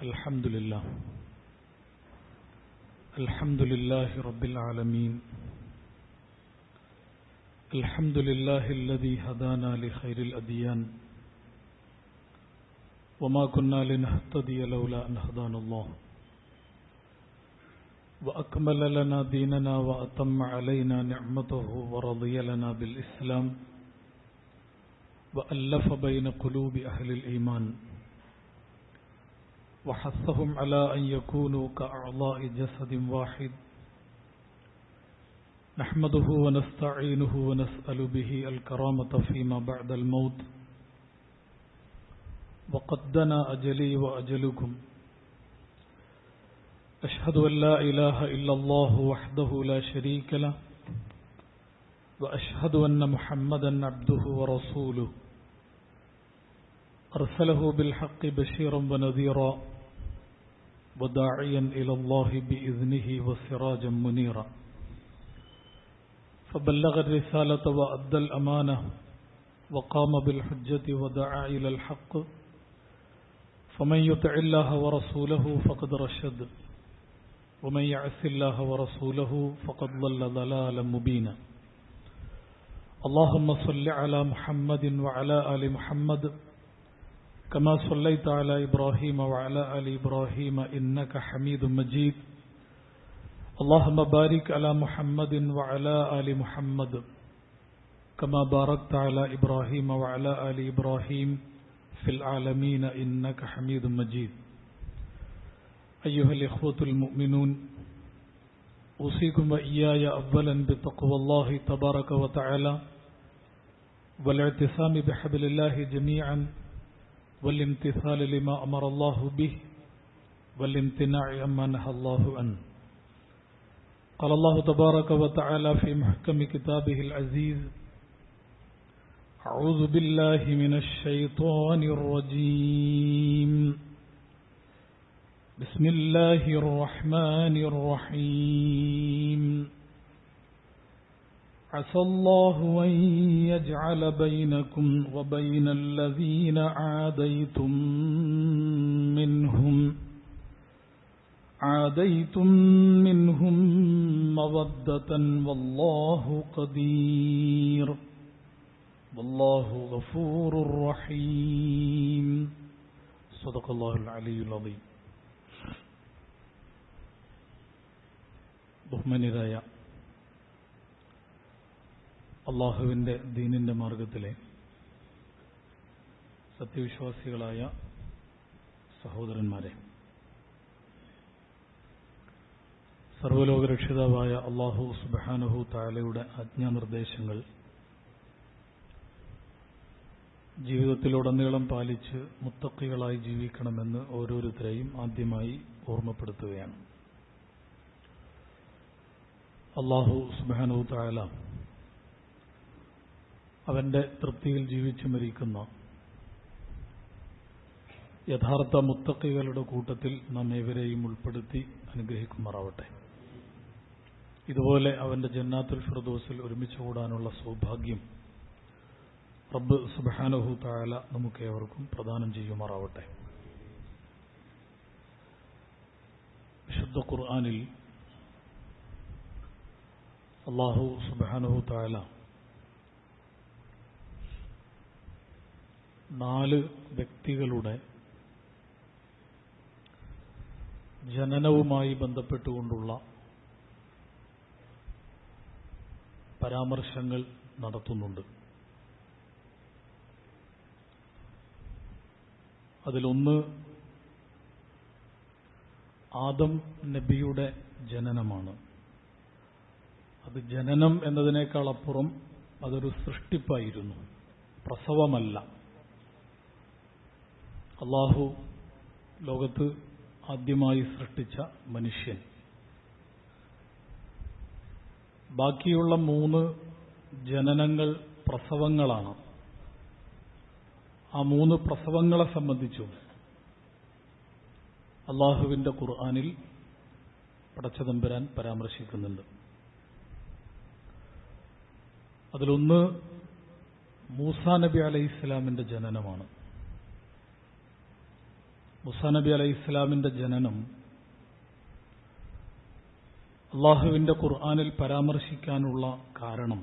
الحمد لله الحمد لله رب العالمين الحمد لله الذي هدانا لخير الأديان وما كنا لنهتدي لولا أن هدانا الله وأكمل لنا ديننا وأتم علينا نعمته ورضي لنا بالإسلام وألف بين قلوب أهل الإيمان وحثهم على أن يكونوا كأعضاء جسد واحد نحمده ونستعينه ونسأل به الكرامة فيما بعد الموت وقد دنا أجلي وأجلكم أشهد أن لا إله إلا الله وحده لا شريك له وأشهد أن محمدا عبده ورسوله أرسله بالحق بشيرا ونذيرا وداعيا إلى الله بإذنه وسراجا منيرا فبلغ الرسالة وأدى الأمانة وقام بالحجة ودعا إلى الحق فمن يطع الله ورسوله فقد رشد ومن يعص الله ورسوله فقد ضل ضلالا مبينا اللهم صل على محمد وعلى آل محمد كما صليت على إبراهيم وعلى آل إبراهيم إنك حميد مجيد اللهم بارك على محمد وعلى آل محمد كما باركت على إبراهيم وعلى آل إبراهيم في العالمين إنك حميد مجيد أيها الإخوة المؤمنون أوصيكم وإياي أولا بتقوى الله تبارك وتعالى والاعتصام بحبل الله جميعا والامتثال لما أمر الله به والامتناع عما نهى الله عنه قال الله تبارك وتعالى في محكم كتابه العزيز أعوذ بالله من الشيطان الرجيم بسم الله الرحمن الرحيم عسى الله أن يجعل بينكم وبين الذين عاديتم منهم عاديتم منهم مودة والله قدير والله غفور رحيم صدق الله العلي العظيم ബഹുമാന്യരായ അള്ളാഹുവിൻ്റെ ദീനിൻ്റെ മാർഗത്തിലെ സത്യവിശ്വാസികളായ സഹോദരന്മാരെ സർവലോകരക്ഷിതാവായ അള്ളാഹു സുബാനഹു താലയുടെ ആജ്ഞാനിർദ്ദേശങ്ങൾ ജീവിതത്തിലുടനീളം പാലിച്ച് മുത്തക്കികളായി ജീവിക്കണമെന്ന് ഓരോരുത്തരെയും ആദ്യമായി ഓർമ്മപ്പെടുത്തുകയാണ് അള്ളാഹു സുബാനു താല അവന്റെ തൃപ്തിയിൽ ജീവിച്ചു മരിക്കുന്ന യഥാർത്ഥ മുത്തക്കികളുടെ കൂട്ടത്തിൽ നാം ഏവരെയും ഉൾപ്പെടുത്തി അനുഗ്രഹിക്കുമാറാവട്ടെ ഇതുപോലെ അവന്റെ ജന്നാത്തുൽ ഫിർദോസിൽ ഒരുമിച്ച് കൂടാനുള്ള സൗഭാഗ്യം റബ്ബ് സുബാനഹു താല നമുക്ക് ഏവർക്കും പ്രദാനം ചെയ്യുമാറാവട്ടെ വിശുദ്ധ ഖുർആാനിൽ അള്ളാഹു സുബാനഹു താല നാല് വ്യക്തികളുടെ ജനനവുമായി ബന്ധപ്പെട്ടുകൊണ്ടുള്ള പരാമർശങ്ങൾ നടത്തുന്നുണ്ട് അതിലൊന്ന് ആദം നബിയുടെ ജനനമാണ് അത് ജനനം എന്നതിനേക്കാൾ അപ്പുറം അതൊരു സൃഷ്ടിപ്പായിരുന്നു പ്രസവമല്ല അള്ളാഹു ലോകത്ത് ആദ്യമായി സൃഷ്ടിച്ച മനുഷ്യൻ ബാക്കിയുള്ള മൂന്ന് ജനനങ്ങൾ പ്രസവങ്ങളാണ് ആ മൂന്ന് പ്രസവങ്ങളെ സംബന്ധിച്ചും അള്ളാഹുവിന്റെ ഖുർആാനിൽ പടച്ചതമ്പരാൻ പരാമർശിക്കുന്നുണ്ട് അതിലൊന്ന് മൂസാ നബി അലൈഹി ഇസ്ലാമിന്റെ ജനനമാണ് മുസാ നബി അലൈഹി ഇസ്ലാമിന്റെ ജനനം അള്ളാഹുവിന്റെ ഖുർആാനിൽ പരാമർശിക്കാനുള്ള കാരണം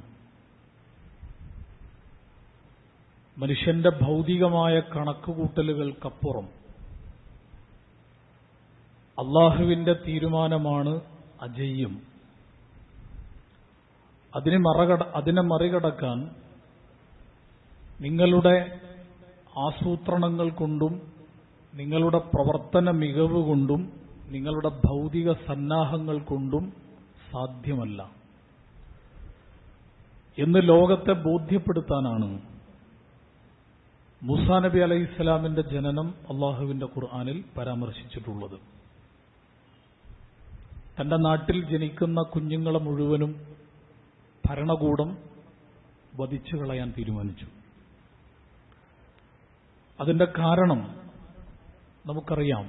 മനുഷ്യന്റെ ഭൗതികമായ കണക്കുകൂട്ടലുകൾക്കപ്പുറം അള്ളാഹുവിന്റെ തീരുമാനമാണ് അജയ്യം അതിനെ മറകട അതിനെ മറികടക്കാൻ നിങ്ങളുടെ ആസൂത്രണങ്ങൾ കൊണ്ടും നിങ്ങളുടെ പ്രവർത്തന മികവ് കൊണ്ടും നിങ്ങളുടെ ഭൗതിക സന്നാഹങ്ങൾ കൊണ്ടും സാധ്യമല്ല എന്ന് ലോകത്തെ ബോധ്യപ്പെടുത്താനാണ് മുസാ നബി അലൈഹി ഇസ്ലാമിന്റെ ജനനം അള്ളാഹുവിന്റെ ഖുർആാനിൽ പരാമർശിച്ചിട്ടുള്ളത് തന്റെ നാട്ടിൽ ജനിക്കുന്ന കുഞ്ഞുങ്ങളെ മുഴുവനും ഭരണകൂടം വധിച്ചു കളയാൻ തീരുമാനിച്ചു അതിന്റെ കാരണം നമുക്കറിയാം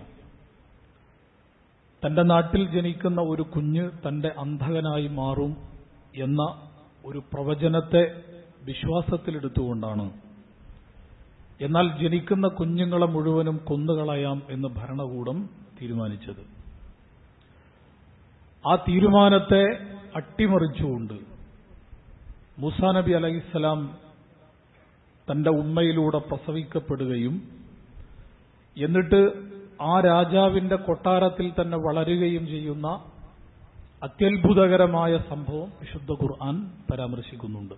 തന്റെ നാട്ടിൽ ജനിക്കുന്ന ഒരു കുഞ്ഞ് തന്റെ അന്ധകനായി മാറും എന്ന ഒരു പ്രവചനത്തെ വിശ്വാസത്തിലെടുത്തുകൊണ്ടാണ് എന്നാൽ ജനിക്കുന്ന കുഞ്ഞുങ്ങളെ മുഴുവനും കൊന്നുകളയാം എന്ന് ഭരണകൂടം തീരുമാനിച്ചത് ആ തീരുമാനത്തെ അട്ടിമറിച്ചുകൊണ്ട് മൂസാ നബി അലൈഹിസ്സലാം തന്റെ ഉമ്മയിലൂടെ പ്രസവിക്കപ്പെടുകയും എന്നിട്ട് ആ രാജാവിന്റെ കൊട്ടാരത്തിൽ തന്നെ വളരുകയും ചെയ്യുന്ന അത്യത്ഭുതകരമായ സംഭവം വിശുദ്ധ ഖുർആൻ പരാമർശിക്കുന്നുണ്ട്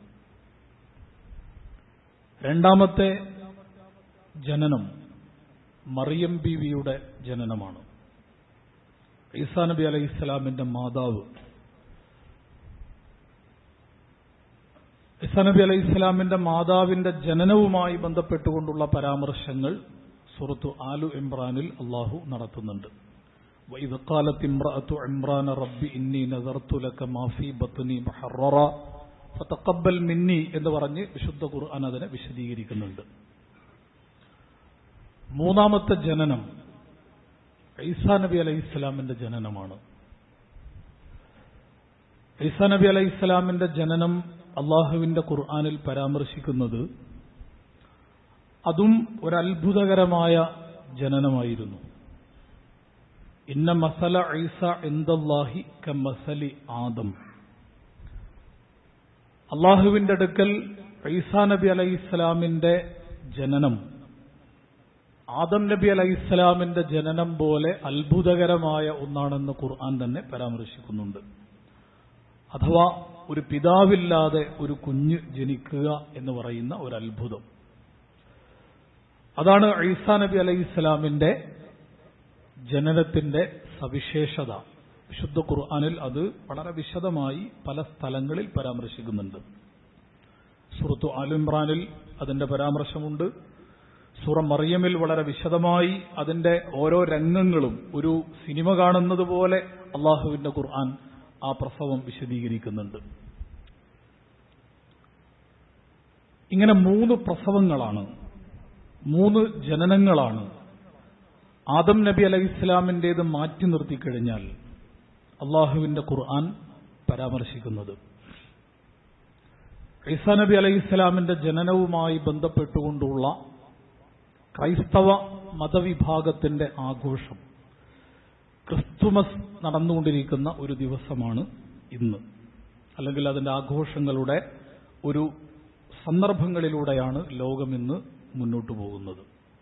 രണ്ടാമത്തെ ജനനം മറിയം ബീവിയുടെ ജനനമാണ് ഈസാ നബി അലൈഹി ഇസ്ലാമിന്റെ മാതാവ് ഈസാ നബി അലൈഹി ഇസ്ലാമിന്റെ മാതാവിന്റെ ജനനവുമായി ബന്ധപ്പെട്ടുകൊണ്ടുള്ള പരാമർശങ്ങൾ സുറത്തു ആലു ഇമ്രാനിൽ അള്ളാഹു നടത്തുന്നുണ്ട് وإذ قالت امرأة عمران رب إني نذرت لك ما في بطني محررا فتقبل مني എന്ന് പറഞ്ഞ് വിശുദ്ധ ഖുർആൻ അതിനെ വിശദീകരിക്കുന്നുണ്ട് മൂന്നാമത്തെ ജനനം ഈസാ നബി അലൈഹി ഇസ്ലാമിന്റെ ജനനമാണ് ഈസാ നബി അലൈഹി ഇസ്ലാമിന്റെ ജനനം അള്ളാഹുവിന്റെ ഖുർആാനിൽ പരാമർശിക്കുന്നത് അതും ഒരത്ഭുതകരമായ ജനനമായിരുന്നു ഇന്ന മസല ഐസ എന്തല്ലാഹി ക മസലി ആദം അള്ളാഹുവിന്റെ അടുക്കൽ ഐസാ നബി അലൈഹി ഇസ്ലാമിന്റെ ജനനം ആദം നബി അലൈഹി ഇസ്ലാമിന്റെ ജനനം പോലെ അത്ഭുതകരമായ ഒന്നാണെന്ന് ഖുർആൻ തന്നെ പരാമർശിക്കുന്നുണ്ട് അഥവാ ഒരു പിതാവില്ലാതെ ഒരു കുഞ്ഞ് ജനിക്കുക എന്ന് പറയുന്ന ഒരു അത്ഭുതം അതാണ് ഈസാ നബി അലൈഹി ഇസ്ലാമിന്റെ ജനനത്തിന്റെ സവിശേഷത വിശുദ്ധ ഖുർആാനിൽ അത് വളരെ വിശദമായി പല സ്ഥലങ്ങളിൽ പരാമർശിക്കുന്നുണ്ട് സുഹൃത്തു ആലിമ്രാനിൽ അതിന്റെ പരാമർശമുണ്ട് സൂറ മറിയമിൽ വളരെ വിശദമായി അതിന്റെ ഓരോ രംഗങ്ങളും ഒരു സിനിമ കാണുന്നത് പോലെ അള്ളാഹുവിന്റെ ഖുർആൻ ആ പ്രസവം വിശദീകരിക്കുന്നുണ്ട് ഇങ്ങനെ മൂന്ന് പ്രസവങ്ങളാണ് മൂന്ന് ജനനങ്ങളാണ് ആദം നബി അലൈഹി ഇസ്ലാമിൻ്റേത് മാറ്റി നിർത്തിക്കഴിഞ്ഞാൽ അള്ളാഹുവിന്റെ ഖുർആൻ പരാമർശിക്കുന്നത് ഈസാ നബി അലൈഹി ഇസ്ലാമിന്റെ ജനനവുമായി ബന്ധപ്പെട്ടുകൊണ്ടുള്ള ക്രൈസ്തവ മതവിഭാഗത്തിന്റെ ആഘോഷം ക്രിസ്തുമസ് നടന്നുകൊണ്ടിരിക്കുന്ന ഒരു ദിവസമാണ് ഇന്ന് അല്ലെങ്കിൽ അതിന്റെ ആഘോഷങ്ങളുടെ ഒരു സന്ദർഭങ്ങളിലൂടെയാണ് ലോകം ഇന്ന് മുന്നോട്ടു പോകുന്നത്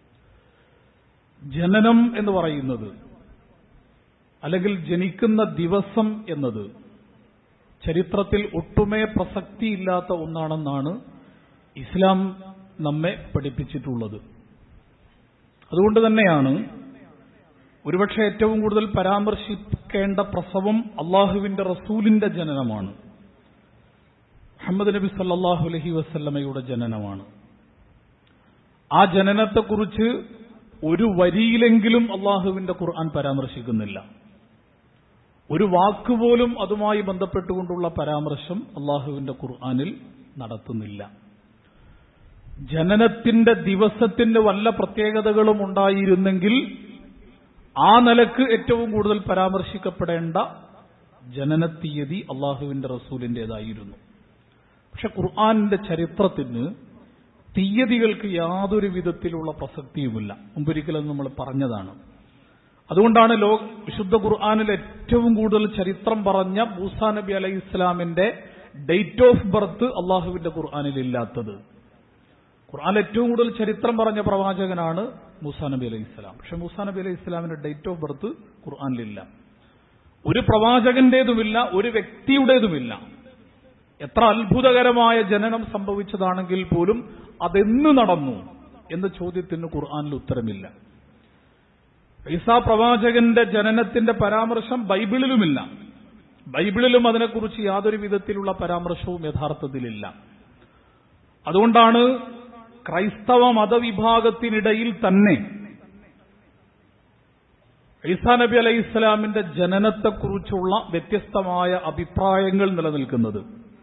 ജനനം എന്ന് പറയുന്നത് അല്ലെങ്കിൽ ജനിക്കുന്ന ദിവസം എന്നത് ചരിത്രത്തിൽ ഒട്ടുമേ പ്രസക്തിയില്ലാത്ത ഒന്നാണെന്നാണ് ഇസ്ലാം നമ്മെ പഠിപ്പിച്ചിട്ടുള്ളത് അതുകൊണ്ട് തന്നെയാണ് ഒരുപക്ഷെ ഏറ്റവും കൂടുതൽ പരാമർശിക്കേണ്ട പ്രസവം അള്ളാഹുവിന്റെ റസൂലിന്റെ ജനനമാണ് മുഹമ്മദ് നബി സല്ലാഹു അലഹി വസ്ല്ലമയുടെ ജനനമാണ് ആ ജനനത്തെക്കുറിച്ച് ഒരു വരിയിലെങ്കിലും അള്ളാഹുവിന്റെ ഖുർആൻ പരാമർശിക്കുന്നില്ല ഒരു വാക്കുപോലും അതുമായി ബന്ധപ്പെട്ടുകൊണ്ടുള്ള പരാമർശം അള്ളാഹുവിന്റെ ഖുർആനിൽ നടത്തുന്നില്ല ജനനത്തിന്റെ ദിവസത്തിന്റെ വല്ല പ്രത്യേകതകളും ഉണ്ടായിരുന്നെങ്കിൽ ആ നിലക്ക് ഏറ്റവും കൂടുതൽ പരാമർശിക്കപ്പെടേണ്ട ജനനത്തീയതി അള്ളാഹുവിന്റെ റസൂലിന്റേതായിരുന്നു പക്ഷെ ഖുർആാനിന്റെ ചരിത്രത്തിന് തീയതികൾക്ക് യാതൊരു വിധത്തിലുള്ള പ്രസക്തിയുമില്ല മുമ്പൊരിക്കലും നമ്മൾ പറഞ്ഞതാണ് അതുകൊണ്ടാണ് ലോക വിശുദ്ധ ഖുർആാനിൽ ഏറ്റവും കൂടുതൽ ചരിത്രം പറഞ്ഞ മൂസാ നബി അലൈഹി ഇസ്ലാമിന്റെ ഡേറ്റ് ഓഫ് ബർത്ത് അള്ളാഹുവിന്റെ ഖുർആാനിൽ ഇല്ലാത്തത് ഖുർആാനിൽ ഏറ്റവും കൂടുതൽ ചരിത്രം പറഞ്ഞ പ്രവാചകനാണ് മൂസാ നബി അലൈഹി ഇസ്ലാം പക്ഷെ മൂസാ നബി അലൈഹി ഇസ്ലാമിന്റെ ഡേറ്റ് ഓഫ് ബർത്ത് ഖുർആാനിലില്ല ഒരു പ്രവാചകന്റേതുമില്ല ഒരു വ്യക്തിയുടേതുമില്ല എത്ര അത്ഭുതകരമായ ജനനം സംഭവിച്ചതാണെങ്കിൽ പോലും അതെന്ന് നടന്നു എന്ന ചോദ്യത്തിന് ഖുർആാനിൽ ഉത്തരമില്ല ഈസാ പ്രവാചകന്റെ ജനനത്തിന്റെ പരാമർശം ബൈബിളിലുമില്ല ബൈബിളിലും അതിനെക്കുറിച്ച് യാതൊരു വിധത്തിലുള്ള പരാമർശവും യഥാർത്ഥത്തിലില്ല അതുകൊണ്ടാണ് ക്രൈസ്തവ മതവിഭാഗത്തിനിടയിൽ തന്നെ ഈസാ നബി അലൈഹി ഇസ്ലാമിന്റെ ജനനത്തെക്കുറിച്ചുള്ള വ്യത്യസ്തമായ അഭിപ്രായങ്ങൾ നിലനിൽക്കുന്നത്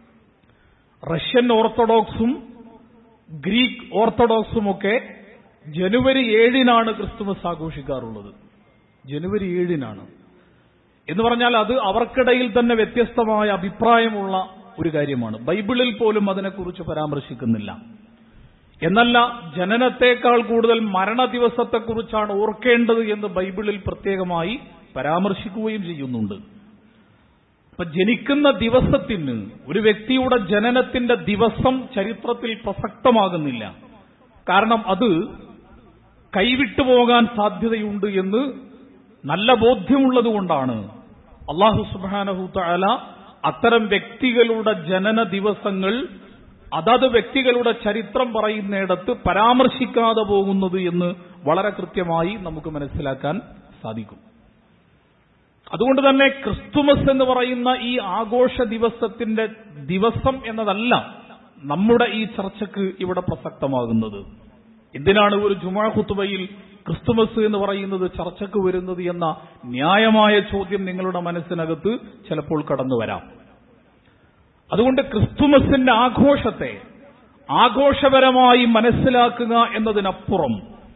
റഷ്യൻ ഓർത്തഡോക്സും ഗ്രീക്ക് ഓർത്തഡോക്സുമൊക്കെ ജനുവരി ഏഴിനാണ് ക്രിസ്തുമസ് ആഘോഷിക്കാറുള്ളത് ജനുവരി ഏഴിനാണ് എന്ന് പറഞ്ഞാൽ അത് അവർക്കിടയിൽ തന്നെ വ്യത്യസ്തമായ അഭിപ്രായമുള്ള ഒരു കാര്യമാണ് ബൈബിളിൽ പോലും അതിനെക്കുറിച്ച് പരാമർശിക്കുന്നില്ല എന്നല്ല ജനനത്തേക്കാൾ കൂടുതൽ മരണ ദിവസത്തെക്കുറിച്ചാണ് ഓർക്കേണ്ടത് എന്ന് ബൈബിളിൽ പ്രത്യേകമായി പരാമർശിക്കുകയും ചെയ്യുന്നുണ്ട് അപ്പൊ ജനിക്കുന്ന ദിവസത്തിന് ഒരു വ്യക്തിയുടെ ജനനത്തിന്റെ ദിവസം ചരിത്രത്തിൽ പ്രസക്തമാകുന്നില്ല കാരണം അത് കൈവിട്ടു പോകാൻ സാധ്യതയുണ്ട് എന്ന് നല്ല ബോധ്യമുള്ളതുകൊണ്ടാണ് അള്ളാഹു സുബാനഹു താല അത്തരം വ്യക്തികളുടെ ജനന ദിവസങ്ങൾ അതത് വ്യക്തികളുടെ ചരിത്രം പറയുന്നിടത്ത് പരാമർശിക്കാതെ പോകുന്നത് എന്ന് വളരെ കൃത്യമായി നമുക്ക് മനസ്സിലാക്കാൻ സാധിക്കും അതുകൊണ്ട് തന്നെ ക്രിസ്തുമസ് എന്ന് പറയുന്ന ഈ ആഘോഷ ദിവസത്തിന്റെ ദിവസം എന്നതല്ല നമ്മുടെ ഈ ചർച്ചയ്ക്ക് ഇവിടെ പ്രസക്തമാകുന്നത് എന്തിനാണ് ഒരു ജുമാ ഖുത്തുബയിൽ ക്രിസ്തുമസ് എന്ന് പറയുന്നത് ചർച്ചയ്ക്ക് വരുന്നത് എന്ന ന്യായമായ ചോദ്യം നിങ്ങളുടെ മനസ്സിനകത്ത് ചിലപ്പോൾ കടന്നു വരാം അതുകൊണ്ട് ക്രിസ്തുമസിന്റെ ആഘോഷത്തെ ആഘോഷപരമായി മനസ്സിലാക്കുക എന്നതിനപ്പുറം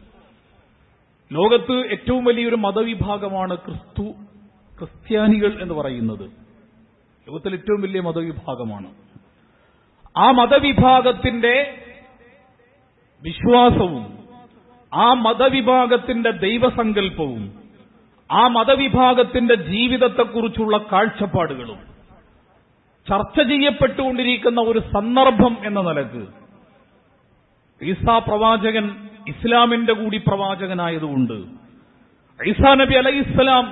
ലോകത്ത് ഏറ്റവും വലിയൊരു മതവിഭാഗമാണ് ക്രിസ്തു ക്രിസ്ത്യാനികൾ എന്ന് പറയുന്നത് ലോകത്തിൽ ഏറ്റവും വലിയ മതവിഭാഗമാണ് ആ മതവിഭാഗത്തിന്റെ വിശ്വാസവും ആ മതവിഭാഗത്തിന്റെ ദൈവസങ്കല്പവും ആ മതവിഭാഗത്തിന്റെ ജീവിതത്തെക്കുറിച്ചുള്ള കാഴ്ചപ്പാടുകളും ചർച്ച ചെയ്യപ്പെട്ടുകൊണ്ടിരിക്കുന്ന ഒരു സന്ദർഭം എന്ന നിലക്ക് ഈസാ പ്രവാചകൻ ഇസ്ലാമിന്റെ കൂടി പ്രവാചകനായതുകൊണ്ട് ഈസാ നബി അലൈഹി ഇസ്ലാം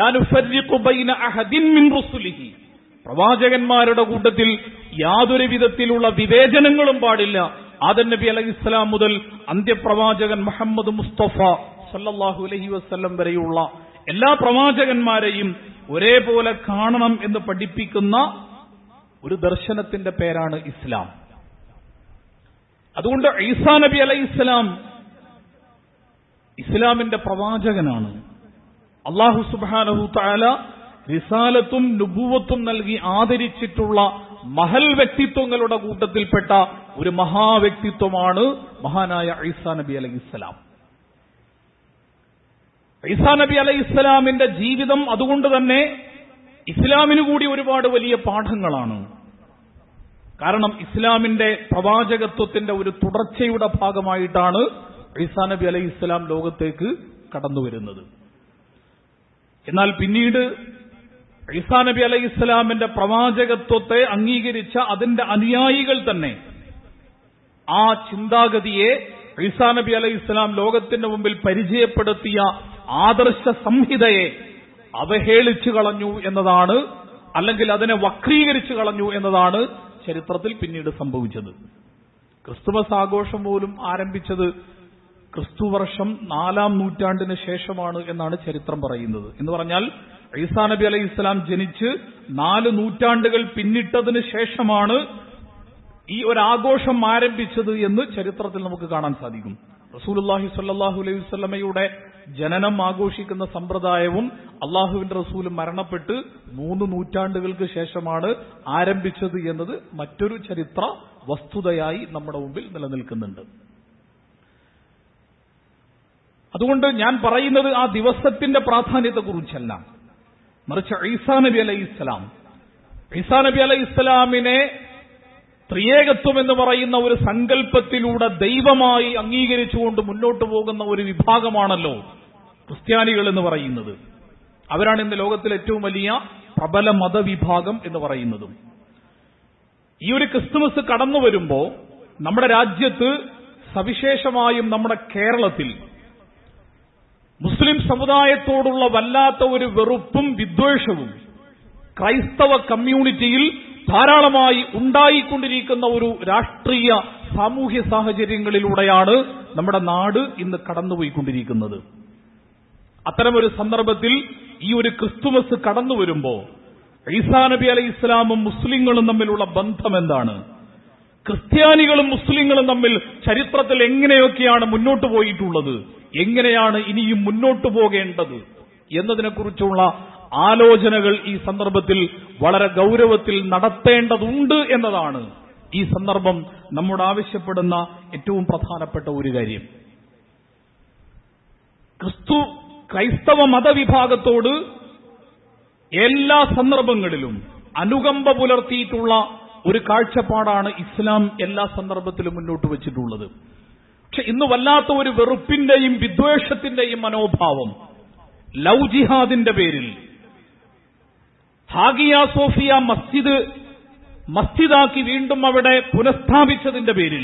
പ്രവാചകന്മാരുടെ കൂട്ടത്തിൽ യാതൊരു വിധത്തിലുള്ള വിവേചനങ്ങളും പാടില്ല ആദൻ നബി അലൈഹി ഇസ്ലാം മുതൽ അന്ത്യപ്രവാചകൻ മുഹമ്മദ് മുസ്തഫ സല്ലല്ലാഹു അലൈഹി വസ്ല്ലം വരെയുള്ള എല്ലാ പ്രവാചകന്മാരെയും ഒരേപോലെ കാണണം എന്ന് പഠിപ്പിക്കുന്ന ഒരു ദർശനത്തിന്റെ പേരാണ് ഇസ്ലാം അതുകൊണ്ട് ഈസാ നബി അലൈഹി ഇസ്ലാം ഇസ്ലാമിന്റെ പ്രവാചകനാണ് അള്ളാഹു സുബാനഹു താല റിസാലത്തും നുബുവത്തും നൽകി ആദരിച്ചിട്ടുള്ള മഹൽ വ്യക്തിത്വങ്ങളുടെ കൂട്ടത്തിൽപ്പെട്ട ഒരു മഹാവ്യക്തിത്വമാണ് മഹാനായ ഈസാ നബി അലൈഹി ഇസ്ലാം ഈസാ നബി അലൈഹി ഇസ്ലാമിന്റെ ജീവിതം അതുകൊണ്ട് തന്നെ ഇസ്ലാമിനു കൂടി ഒരുപാട് വലിയ പാഠങ്ങളാണ് കാരണം ഇസ്ലാമിന്റെ പ്രവാചകത്വത്തിന്റെ ഒരു തുടർച്ചയുടെ ഭാഗമായിട്ടാണ് ഈസാ നബി അലൈഹി ഇസ്ലാം ലോകത്തേക്ക് കടന്നു വരുന്നത് എന്നാൽ പിന്നീട് ഈസാ നബി അലൈഹി ഇസ്ലാമിന്റെ പ്രവാചകത്വത്തെ അംഗീകരിച്ച അതിന്റെ അനുയായികൾ തന്നെ ആ ചിന്താഗതിയെ ഈസാ നബി അലൈഹി ഇസ്ലാം ലോകത്തിന്റെ മുമ്പിൽ പരിചയപ്പെടുത്തിയ ആദർശ സംഹിതയെ അവഹേളിച്ചു കളഞ്ഞു എന്നതാണ് അല്ലെങ്കിൽ അതിനെ വക്രീകരിച്ചു കളഞ്ഞു എന്നതാണ് ചരിത്രത്തിൽ പിന്നീട് സംഭവിച്ചത് ക്രിസ്തുമസ് ആഘോഷം പോലും ആരംഭിച്ചത് ക്രിസ്തുവർഷം നാലാം നൂറ്റാണ്ടിന് ശേഷമാണ് എന്നാണ് ചരിത്രം പറയുന്നത് എന്ന് പറഞ്ഞാൽ ഈസാ നബി അലൈഹി ഇസ്ലാം ജനിച്ച് നാല് നൂറ്റാണ്ടുകൾ പിന്നിട്ടതിന് ശേഷമാണ് ഈ ഒരു ആഘോഷം ആരംഭിച്ചത് എന്ന് ചരിത്രത്തിൽ നമുക്ക് കാണാൻ സാധിക്കും റസൂലുല്ലാഹി സ്വല്ലല്ലാഹു അലൈഹി വസല്ലമയുടെ ജനനം ആഘോഷിക്കുന്ന സമ്പ്രദായവും അള്ളാഹുവിന്റെ റസൂലും മരണപ്പെട്ട് മൂന്ന് നൂറ്റാണ്ടുകൾക്ക് ശേഷമാണ് ആരംഭിച്ചത് എന്നത് മറ്റൊരു ചരിത്ര വസ്തുതയായി നമ്മുടെ മുമ്പിൽ നിലനിൽക്കുന്നുണ്ട് അതുകൊണ്ട് ഞാൻ പറയുന്നത് ആ ദിവസത്തിന്റെ പ്രാധാന്യത്തെക്കുറിച്ചല്ല മറിച്ച് ഈസാ നബി അലൈഹി ഇസ്ലാം ഈസാ നബി അലൈഹി ഇസ്ലാമിനെ ത്രിയേകത്വം എന്ന് പറയുന്ന ഒരു സങ്കല്പത്തിലൂടെ ദൈവമായി അംഗീകരിച്ചുകൊണ്ട് മുന്നോട്ട് പോകുന്ന ഒരു വിഭാഗമാണല്ലോ ക്രിസ്ത്യാനികൾ എന്ന് പറയുന്നത് അവരാണ് ഇന്ന് ലോകത്തിലെ ഏറ്റവും വലിയ പ്രബല മതവിഭാഗം എന്ന് പറയുന്നതും ഈ ഒരു ക്രിസ്തുമസ് കടന്നു വരുമ്പോ നമ്മുടെ രാജ്യത്ത് സവിശേഷമായും നമ്മുടെ കേരളത്തിൽ മുസ്ലിം സമുദായത്തോടുള്ള വല്ലാത്ത ഒരു വെറുപ്പും വിദ്വേഷവും ക്രൈസ്തവ കമ്മ്യൂണിറ്റിയിൽ ധാരാളമായി ഉണ്ടായിക്കൊണ്ടിരിക്കുന്ന ഒരു രാഷ്ട്രീയ സാമൂഹ്യ സാഹചര്യങ്ങളിലൂടെയാണ് നമ്മുടെ നാട് ഇന്ന് കടന്നുപോയിക്കൊണ്ടിരിക്കുന്നത് അത്തരമൊരു സന്ദർഭത്തിൽ ഈ ഒരു ക്രിസ്തുമസ് കടന്നു വരുമ്പോ ഈസാ നബി അലൈഹി ഇസ്ലാമും മുസ്ലിങ്ങളും തമ്മിലുള്ള ബന്ധം എന്താണ് ക്രിസ്ത്യാനികളും മുസ്ലിങ്ങളും തമ്മിൽ ചരിത്രത്തിൽ എങ്ങനെയൊക്കെയാണ് മുന്നോട്ട് പോയിട്ടുള്ളത് എങ്ങനെയാണ് ഇനിയും മുന്നോട്ട് പോകേണ്ടത് എന്നതിനെക്കുറിച്ചുള്ള ആലോചനകൾ ഈ സന്ദർഭത്തിൽ വളരെ ഗൗരവത്തിൽ നടത്തേണ്ടതുണ്ട് എന്നതാണ് ഈ സന്ദർഭം നമ്മോട് ആവശ്യപ്പെടുന്ന ഏറ്റവും പ്രധാനപ്പെട്ട ഒരു കാര്യം ക്രിസ്തു ക്രൈസ്തവ മതവിഭാഗത്തോട് എല്ലാ സന്ദർഭങ്ങളിലും അനുകമ്പ പുലർത്തിയിട്ടുള്ള ഒരു കാഴ്ചപ്പാടാണ് ഇസ്ലാം എല്ലാ സന്ദർഭത്തിലും മുന്നോട്ട് വച്ചിട്ടുള്ളത് പക്ഷെ ഇന്ന് വല്ലാത്ത ഒരു വെറുപ്പിന്റെയും വിദ്വേഷത്തിന്റെയും മനോഭാവം ലവ് ജിഹാദിന്റെ പേരിൽ ഹാഗിയ സോഫിയ മസ്ജിദ് മസ്ജിദാക്കി വീണ്ടും അവിടെ പുനഃസ്ഥാപിച്ചതിന്റെ പേരിൽ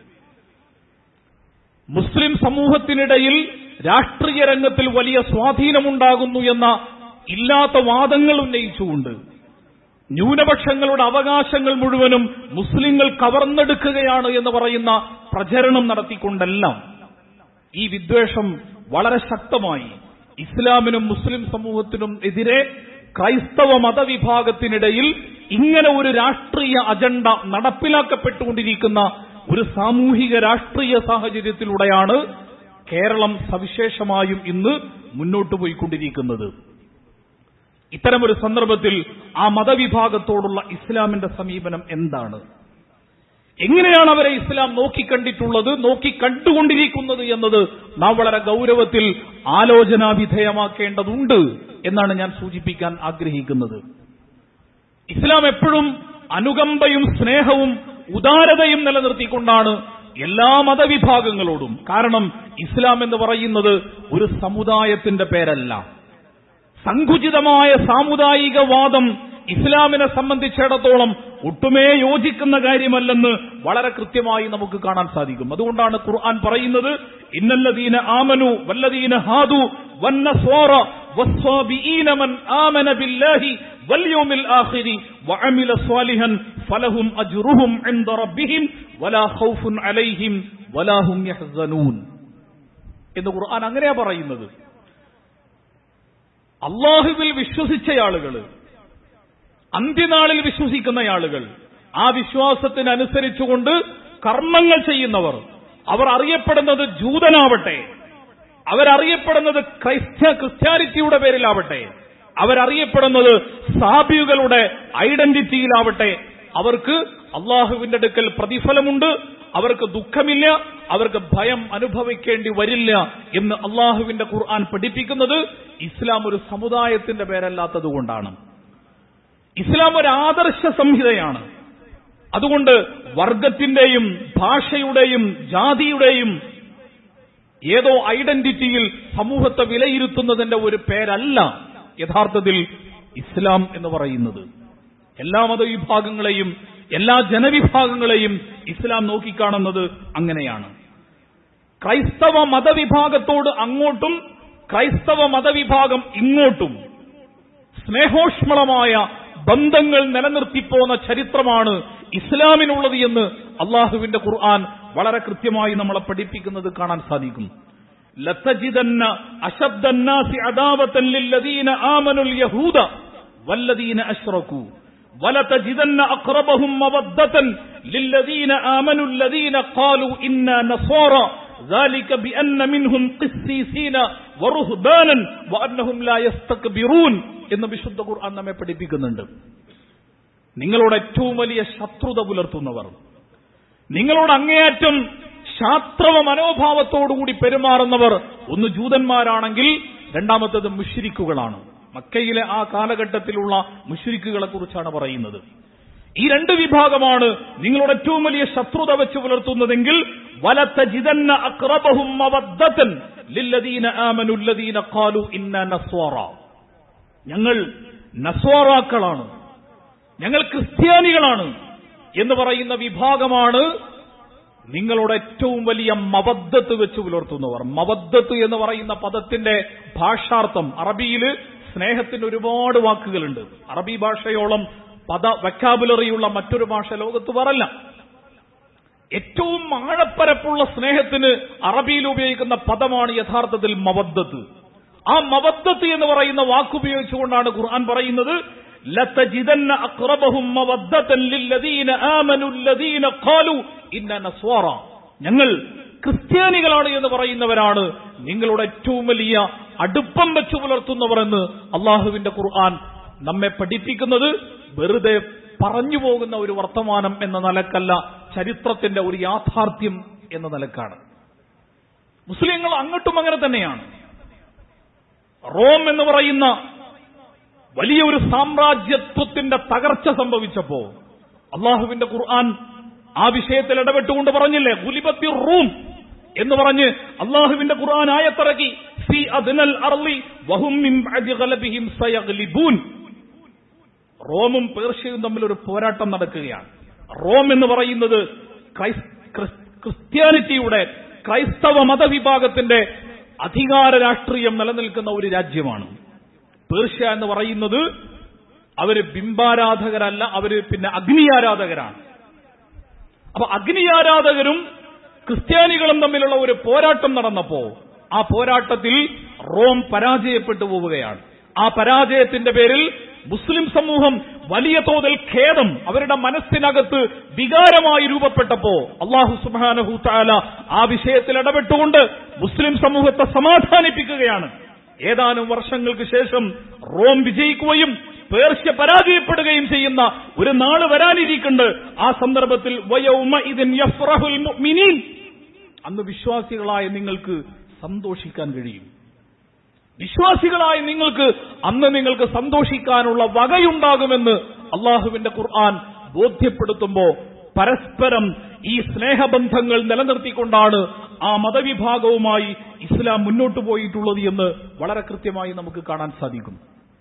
മുസ്ലിം സമൂഹത്തിനിടയിൽ രാഷ്ട്രീയ രംഗത്തിൽ വലിയ സ്വാധീനമുണ്ടാകുന്നു എന്ന ഇല്ലാത്ത വാദങ്ങൾ ഉന്നയിച്ചുകൊണ്ട് ന്യൂനപക്ഷങ്ങളുടെ അവകാശങ്ങൾ മുഴുവനും മുസ്ലിങ്ങൾ കവർന്നെടുക്കുകയാണ് എന്ന് പറയുന്ന പ്രചരണം നടത്തിക്കൊണ്ടെല്ലാം ഈ വിദ്വേഷം വളരെ ശക്തമായി ഇസ്ലാമിനും മുസ്ലിം സമൂഹത്തിനും എതിരെ ക്രൈസ്തവ മതവിഭാഗത്തിനിടയിൽ ഇങ്ങനെ ഒരു രാഷ്ട്രീയ അജണ്ട നടപ്പിലാക്കപ്പെട്ടുകൊണ്ടിരിക്കുന്ന ഒരു സാമൂഹിക രാഷ്ട്രീയ സാഹചര്യത്തിലൂടെയാണ് കേരളം സവിശേഷമായും ഇന്ന് മുന്നോട്ട് പോയിക്കൊണ്ടിരിക്കുന്നത് ഇത്തരമൊരു സന്ദർഭത്തിൽ ആ മതവിഭാഗത്തോടുള്ള ഇസ്ലാമിന്റെ സമീപനം എന്താണ് എങ്ങനെയാണ് അവരെ ഇസ്ലാം നോക്കിക്കണ്ടിട്ടുള്ളത് നോക്കിക്കണ്ടുകൊണ്ടിരിക്കുന്നത് എന്നത് നാം വളരെ ഗൗരവത്തിൽ ആലോചനാ വിധേയമാക്കേണ്ടതുണ്ട് എന്നാണ് ഞാൻ സൂചിപ്പിക്കാൻ ആഗ്രഹിക്കുന്നത് ഇസ്ലാം എപ്പോഴും അനുകമ്പയും സ്നേഹവും ഉദാരതയും നിലനിർത്തിക്കൊണ്ടാണ് എല്ലാ മതവിഭാഗങ്ങളോടും കാരണം ഇസ്ലാം എന്ന് പറയുന്നത് ഒരു സമുദായത്തിന്റെ പേരല്ല സങ്കുചിതമായ സാമുദായിക വാദം ഇസ്ലാമിനെ സംബന്ധിച്ചിടത്തോളം ഒട്ടുമേ യോജിക്കുന്ന കാര്യമല്ലെന്ന് വളരെ കൃത്യമായി നമുക്ക് കാണാൻ സാധിക്കും അതുകൊണ്ടാണ് ഖുർആൻ പറയുന്നത് ഇന്നല്ലദീന ആമനു വല്ലദീന ഹാദു വന്നസ്വാറ والصابئين من آمن بالله واليوم الآخر وعمل صالحا فلهم أجرهم عند ربهم ولا خوف عليهم ولا هم يحزنون എന്ന് ഖുർആൻ അങ്ങനെയാ പറയുന്നത് അള്ളാഹുവിൽ വിശ്വസിച്ച ആളുകൾ അന്ത്യനാളിൽ വിശ്വസിക്കുന്ന ആളുകൾ ആ വിശ്വാസത്തിനനുസരിച്ചുകൊണ്ട് കർമ്മങ്ങൾ ചെയ്യുന്നവർ അവർ അറിയപ്പെടുന്നത് ജൂതനാവട്ടെ അവരറിയപ്പെടുന്നത് ക്രൈസ്ത ക്രിസ്ത്യാനിറ്റിയുടെ പേരിലാവട്ടെ അവരറിയപ്പെടുന്നത് സാബിയുകളുടെ ഐഡന്റിറ്റിയിലാവട്ടെ അവർക്ക് അള്ളാഹുവിന്റെ അടുക്കൽ പ്രതിഫലമുണ്ട് അവർക്ക് ദുഃഖമില്ല അവർക്ക് ഭയം അനുഭവിക്കേണ്ടി വരില്ല എന്ന് അള്ളാഹുവിന്റെ ഖുർആൻ പഠിപ്പിക്കുന്നത് ഇസ്ലാം ഒരു സമുദായത്തിന്റെ പേരല്ലാത്തത് കൊണ്ടാണ് ഇസ്ലാം ഒരു ആദർശ സംഹിതയാണ് അതുകൊണ്ട് വർഗത്തിന്റെയും ഭാഷയുടെയും ജാതിയുടെയും ഏതോ ഐഡന്റിറ്റിയിൽ സമൂഹത്തെ വിലയിരുത്തുന്നതിന്റെ ഒരു പേരല്ല യഥാർത്ഥത്തിൽ ഇസ്ലാം എന്ന് പറയുന്നത് എല്ലാ മതവിഭാഗങ്ങളെയും എല്ലാ ജനവിഭാഗങ്ങളെയും ഇസ്ലാം നോക്കിക്കാണുന്നത് അങ്ങനെയാണ് ക്രൈസ്തവ മതവിഭാഗത്തോട് അങ്ങോട്ടും ക്രൈസ്തവ മതവിഭാഗം ഇങ്ങോട്ടും സ്നേഹോഷ്മളമായ ബന്ധങ്ങൾ നിലനിർത്തിപ്പോന്ന ചരിത്രമാണ് ഇസ്ലാമിനുള്ളത് എന്ന് അള്ളാഹുവിന്റെ ഖുർആൻ വളരെ കൃത്യമായി നമ്മളെ പഠിപ്പിക്കുന്നത് കാണാൻ സാധിക്കും ലത്തജിദന്ന അശബ്ദന്നാസി അദാവത്തൻ ലില്ലദീന ആമനുൽ യഹൂദ വല്ലദീന അശ്റകൂ ولتجدن أقربهم مودة للذين آمنوا الذين قالوا إنا نصارى ذلك بأن منهم قسيسين ورهبانا وأنهم لا يستكبرون എന്ന് വിശുദ്ധ ഖുർആൻ നമ്മെ പഠിപ്പിക്കുന്നുണ്ട് നിങ്ങളോട് ഏറ്റവും വലിയ ശത്രുത പുലർത്തുന്നവർ നിങ്ങളോട് അങ്ങേയറ്റം ശാസ്ത്രവ മനോഭാവത്തോടുകൂടി പെരുമാറുന്നവർ ഒന്ന് ജൂതന്മാരാണെങ്കിൽ രണ്ടാമത്തത് മുഷിരിക്കുകളാണ് മക്കയിലെ ആ കാലഘട്ടത്തിലുള്ള മുഷിരിക്കുകളെ കുറിച്ചാണ് പറയുന്നത് ഈ രണ്ട് വിഭാഗമാണ് നിങ്ങളുടെ ഏറ്റവും വലിയ ശത്രുത വെച്ച് പുലർത്തുന്നതെങ്കിൽ വലത്തജിതന്ന അക്രബഹും മവദ്ദത്തൻ ലില്ലദീന ആമനുല്ലദീന ഖാലു ഇന്ന നസ്വാറ ഞങ്ങൾ നസ്വാറാക്കളാണ് ഞങ്ങൾ ക്രിസ്ത്യാനികളാണ് എന്ന് പറയുന്ന വിഭാഗമാണ് നിങ്ങളുടെ ഏറ്റവും വലിയ മബദ്ധത്ത് വെച്ച് പുലർത്തുന്നവർ മബദ്ധത്ത് എന്ന് പറയുന്ന പദത്തിന്റെ ഭാഷാർത്ഥം അറബിയിൽ സ്നേഹത്തിന് ഒരുപാട് വാക്കുകളുണ്ട് അറബി ഭാഷയോളം പദ വെക്കാബുലറിയുള്ള മറ്റൊരു ഭാഷ ലോകത്ത് പറല്ല ഏറ്റവും ആഴപ്പരപ്പുള്ള സ്നേഹത്തിന് അറബിയിൽ ഉപയോഗിക്കുന്ന പദമാണ് യഥാർത്ഥത്തിൽ മവദ്ദത്ത് ആ മവദ്ദത്ത് എന്ന് പറയുന്ന വാക്കുപയോഗിച്ചുകൊണ്ടാണ് ഖുർആൻ പറയുന്നത് ലതജിദന്ന അഖ്റബഹും മവദ്ദതൻ ലില്ലദീന ആമനു അല്ലദീന ഖാലു ഇന്ന നസ്വാറ ഞങ്ങൾ ക്രിസ്ത്യാനികളാണ് എന്ന് പറയുന്നവരാണ് നിങ്ങളുടെ ഏറ്റവും വലിയ അടുപ്പം വെച്ച് പുലർത്തുന്നവർ എന്ന് അള്ളാഹുവിന്റെ ഖുർആൻ നമ്മെ പഠിപ്പിക്കുന്നത് വെറുതെ പറഞ്ഞു പോകുന്ന ഒരു വർത്തമാനം എന്ന നിലക്കല്ല ചരിത്രത്തിന്റെ ഒരു യാഥാർത്ഥ്യം എന്ന നിലക്കാണ് മുസ്ലിങ്ങൾ അങ്ങോട്ടും അങ്ങനെ തന്നെയാണ് റോം എന്ന് പറയുന്ന വലിയ ഒരു സാമ്രാജ്യത്വത്തിന്റെ തകർച്ച സംഭവിച്ചപ്പോ അള്ളാഹുവിന്റെ ഖുർആൻ ആ വിഷയത്തിൽ ഇടപെട്ടുകൊണ്ട് പറഞ്ഞില്ലേ ഗുലിബത്തി റൂം എന്ന് പറഞ്ഞ് അള്ളാഹുവിന്റെ ഖുർആൻ ആയത്തിറക്കി ഫി അദ്നൽ അർളി വഹും മിൻ ബഅദി ഗലബിഹിം സയഗ്ലിബൂൻ റോമും പേർഷ്യയും തമ്മിൽ ഒരു പോരാട്ടം നടക്കുകയാണ് റോം എന്ന് പറയുന്നത് ക്രൈസ്- ക്രിസ്- ക്രിസ്ത്യാനിറ്റിയുടെ ക്രൈസ്തവ മതവിഭാഗത്തിന്റെ അധികാര രാഷ്ട്രീയം നിലനിൽക്കുന്ന ഒരു രാജ്യമാണ് പേർഷ്യ എന്ന് പറയുന്നത് അവര് ബിംബാരാധകരല്ല അവര് പിന്നെ അഗ്നി ആരാധകരാണ് അപ്പൊ അഗ്നി ആരാധകരും ക്രിസ്ത്യാനികളും തമ്മിലുള്ള ഒരു പോരാട്ടം നടന്നപ്പോ ആ പോരാട്ടത്തിൽ റോം പരാജയപ്പെട്ടു പോവുകയാണ് ആ പരാജയത്തിന്റെ പേരിൽ മുസ്ലിം സമൂഹം വലിയ തോതിൽ ഖേദം അവരുടെ മനസ്സിനകത്ത് വികാരമായി രൂപപ്പെട്ടപ്പോ അള്ളാഹു സുബാനഹു താല ആ വിഷയത്തിൽ ഇടപെട്ടുകൊണ്ട് മുസ്ലിം സമൂഹത്തെ സമാധാനിപ്പിക്കുകയാണ് ഏതാനും വർഷങ്ങൾക്ക് ശേഷം റോം വിജയിക്കുകയും പേർഷ്യ പരാജയപ്പെടുകയും ചെയ്യുന്ന ഒരു നാള് വരാനിരിക്കുന്നുണ്ട് ആ സന്ദർഭത്തിൽ വയൗമ ഇതിൻ യഫ്റഹുൽ മുഅ്മിനീൻ അന്ന് വിശ്വാസികളായ നിങ്ങൾക്ക് സന്തോഷിക്കാൻ കഴിയും വിശ്വാസികളായ നിങ്ങൾക്ക് അന്ന് നിങ്ങൾക്ക് സന്തോഷിക്കാനുള്ള വകയുണ്ടാകുമെന്ന് അള്ളാഹുവിന്റെ ഖുർആൻ ബോധ്യപ്പെടുത്തുമ്പോ പരസ്പരം ഈ സ്നേഹബന്ധങ്ങൾ നിലനിർത്തിക്കൊണ്ടാണ് ആ മതവിഭാഗവുമായി ഇസ്ലാം മുന്നോട്ട് പോയിട്ടുള്ളത് എന്ന് വളരെ കൃത്യമായി നമുക്ക് കാണാൻ സാധിക്കും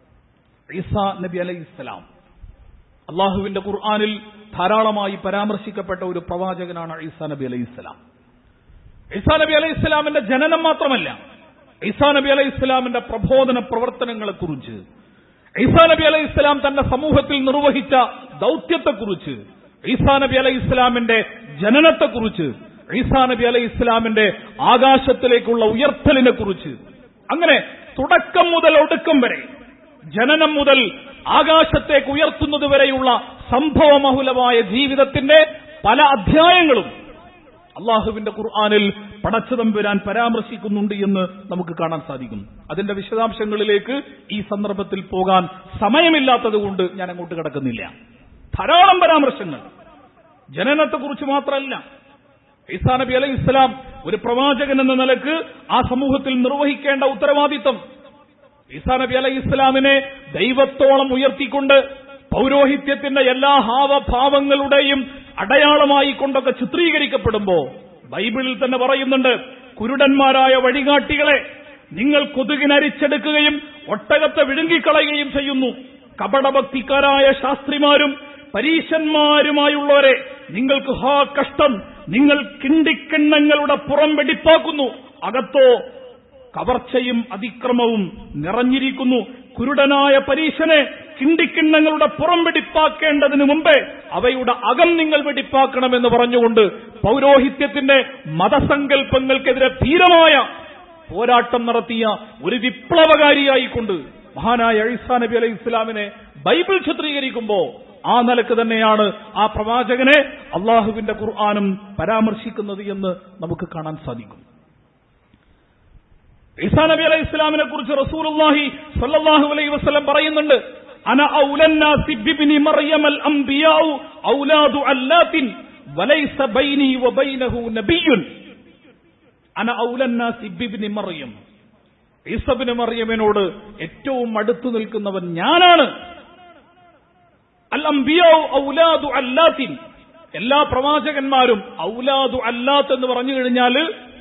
ഈസ നബി അലൈഹി ഇസ്ലാം അള്ളാഹുവിന്റെ ഖുർആാനിൽ ധാരാളമായി പരാമർശിക്കപ്പെട്ട ഒരു പ്രവാചകനാണ് ഈസാ നബി അലൈഹി ഇസ്ലാം ഈസാ നബി അലൈഹി ഇസ്ലാമിന്റെ ജനനം മാത്രമല്ല ഈസാ നബി അലൈഹി ഇസ്ലാമിന്റെ പ്രബോധന പ്രവർത്തനങ്ങളെക്കുറിച്ച് ഈസാ നബി അലൈഹി ഇസ്ലാം തന്റെ സമൂഹത്തിൽ നിർവഹിച്ച ദൌത്യത്തെക്കുറിച്ച് ഈസാ നബി അലൈഹി ഇസ്ലാമിന്റെ ജനനത്തെക്കുറിച്ച് ഈസാ നബി അലൈഹി ഇസ്ലാമിന്റെ ആകാശത്തിലേക്കുള്ള ഉയർത്തലിനെ കുറിച്ച് അങ്ങനെ തുടക്കം മുതൽ ഒടുക്കം വരെ ജനനം മുതൽ ആകാശത്തേക്ക് ഉയർത്തുന്നത് വരെയുള്ള സംഭവമഹുലമായ ജീവിതത്തിന്റെ പല അധ്യായങ്ങളും അള്ളാഹുവിന്റെ ഖുർആാനിൽ പടച്ചതമ്പുരാൻ പരാമർശിക്കുന്നുണ്ട് എന്ന് നമുക്ക് കാണാൻ സാധിക്കും അതിന്റെ വിശദാംശങ്ങളിലേക്ക് ഈ സന്ദർഭത്തിൽ പോകാൻ സമയമില്ലാത്തത് കൊണ്ട് ഞാൻ അങ്ങോട്ട് കിടക്കുന്നില്ല ധാരാളം പരാമർശങ്ങൾ ജനനത്തെക്കുറിച്ച് മാത്രമല്ല ഈസാ നബി അലൈഹി ഇസ്ലാം ഒരു പ്രവാചകൻ എന്ന നിലക്ക് ആ സമൂഹത്തിൽ നിർവഹിക്കേണ്ട ഉത്തരവാദിത്തം ഈസാ നബി അലൈഹി ഇസ്ലാമിനെ ദൈവത്തോളം ഉയർത്തിക്കൊണ്ട് പൗരോഹിത്യത്തിന്റെ എല്ലാ ഹാവഭാവങ്ങളുടെയും അടയാളമായി കൊണ്ടൊക്കെ ചിത്രീകരിക്കപ്പെടുമ്പോ ബൈബിളിൽ തന്നെ പറയുന്നുണ്ട് കുരുടന്മാരായ വഴികാട്ടികളെ നിങ്ങൾ കൊതുകിനരിച്ചെടുക്കുകയും ഒട്ടകത്തെ വിഴുങ്ങിക്കളയുകയും ചെയ്യുന്നു കപടഭക്തിക്കാരായ ശാസ്ത്രിമാരും പരീശന്മാരുമായുള്ളവരെ നിങ്ങൾക്ക് ഹാ കഷ്ടം നിങ്ങൾ കിണ്ടിക്കിണ്ണങ്ങളുടെ പുറം വെടിപ്പാക്കുന്നു അകത്തോ കവർച്ചയും അതിക്രമവും നിറഞ്ഞിരിക്കുന്നു കുരുടനായ പരീശനെ കിണ്ടിക്കിണ്ണങ്ങളുടെ പുറം വെടിപ്പാക്കേണ്ടതിന് മുമ്പേ അവയുടെ അകം നിങ്ങൾ വെടിപ്പാക്കണമെന്ന് പറഞ്ഞുകൊണ്ട് പൗരോഹിത്യത്തിന്റെ മതസങ്കല്പങ്ങൾക്കെതിരെ ധീരമായ പോരാട്ടം നടത്തിയ ഒരു വിപ്ലവകാരിയായിക്കൊണ്ട് മഹാനായ ഈസാ നബി അലൈഹി ഇസ്ലാമിനെ ബൈബിൾ ചിത്രീകരിക്കുമ്പോ ആ നിലക്ക് തന്നെയാണ് ആ പ്രവാചകനെ അള്ളാഹുവിന്റെ ഖുർആാനും പരാമർശിക്കുന്നത് എന്ന് നമുക്ക് കാണാൻ സാധിക്കും ഈസാ നബി അലൈഹി ഇസ്ലാമിനെ കുറിച്ച് റസൂലുള്ളാഹി സ്വല്ലല്ലാഹു അലൈഹി വസല്ലം പറയുന്നുണ്ട് അന ഔലന്നാസി ബിബ്നി മറിയമൽ അംബിയാഉ ഔലാദു അല്ലാത്തിൻ വലൈസ ബൈനി വബൈനഹു നബിയ്യുൻ അന ഔലന്നാസി ബിബ്നി മറിയം ഈസബിന് മറിയമിനോട് ഏറ്റവും അടുത്തു നിൽക്കുന്നവൻ ഞാനാണ് അൽ അംബിയാഉ ഔലാദു അല്ലാത്തിൻ എല്ലാ പ്രവാചകന്മാരും ഔലാദു അല്ലാത്ത് എന്ന് പറഞ്ഞു കഴിഞ്ഞാൽ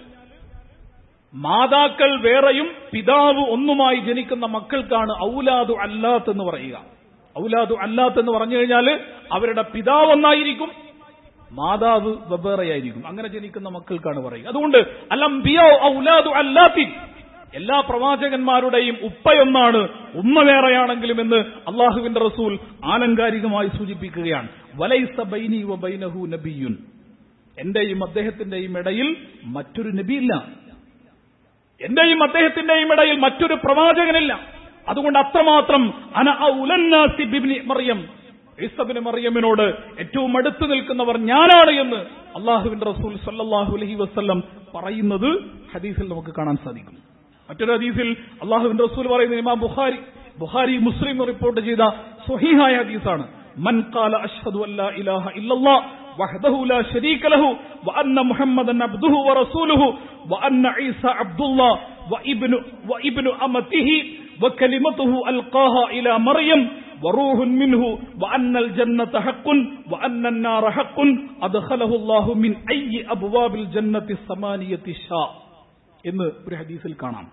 മാതാക്കൾ വേറെയും പിതാവ് ഒന്നുമായി ജനിക്കുന്ന മക്കൾക്കാണ് ഔലാദു അല്ലാത്ത് എന്ന് പറയുക ഔലാദു അല്ലാത്ത് എന്ന് പറഞ്ഞു കഴിഞ്ഞാൽ അവരുടെ പിതാവ് ഒന്നായിരിക്കും മാതാവ് വെവ്വേറെയായിരിക്കും അങ്ങനെ ജനിക്കുന്ന മക്കൾക്കാണ് പറയുക അതുകൊണ്ട് അലംബിയോ ഔലാദു അല്ലാത്തിൻ എല്ലാ പ്രവാചകന്മാരുടെയും ഉപ്പയൊന്നാണ് ഉമ്മ വേറെയാണെങ്കിലും എന്ന് അള്ളാഹുവിന്റെ റസൂൽ ആലങ്കാരികമായി സൂചിപ്പിക്കുകയാണ് വലൈസ ബൈനി വ ബൈനഹു നബിയുൻ എന്റെയും അദ്ദേഹത്തിന്റെയും ഇടയിൽ മറ്റൊരു നബിയില്ല എന്റെയും അദ്ദേഹത്തിന്റെയും ഇടയിൽ മറ്റൊരു പ്രവാചകനില്ല അതുകൊണ്ട് അത്രമാത്രം അന ഔലന്നാസി ബിബ്നി മറിയം ഈസബിന് മറിയമിനോട് ഏറ്റവും അടുത്ത് നിൽക്കുന്നവർ ഞാനാണ് എന്ന് അള്ളാഹുവിന്റെ റസൂൽ സല്ലാഹു അലഹി വസ്ല്ലം പറയുന്നത് ഹദീസിൽ നമുക്ക് കാണാൻ സാധിക്കും മറ്റൊരു ഹദീസിൽ അള്ളാഹുവിന്റെ റസൂൽ പറയുന്ന ഇമാം ബുഖാരി ബുഖാരി മുസ്ലിം റിപ്പോർട്ട് ചെയ്ത സ്വഹീഹായ ഹദീസാണ് മൻ ഖാല അഷ്ഹദു അല്ലാ ഇലാഹ ഇല്ലല്ലാഹ് وحده لا شريك له وأن محمدا عبده ورسوله وأن عيسى عبد الله وابن, وابن أمته وكلمته ألقاها إلى مريم وروح منه وأن الجنة حق وأن النار حق أدخله الله من أي أبواب الجنة الثمانية شاء എന്ന് ഒരു ഹദീസിൽ കാണാം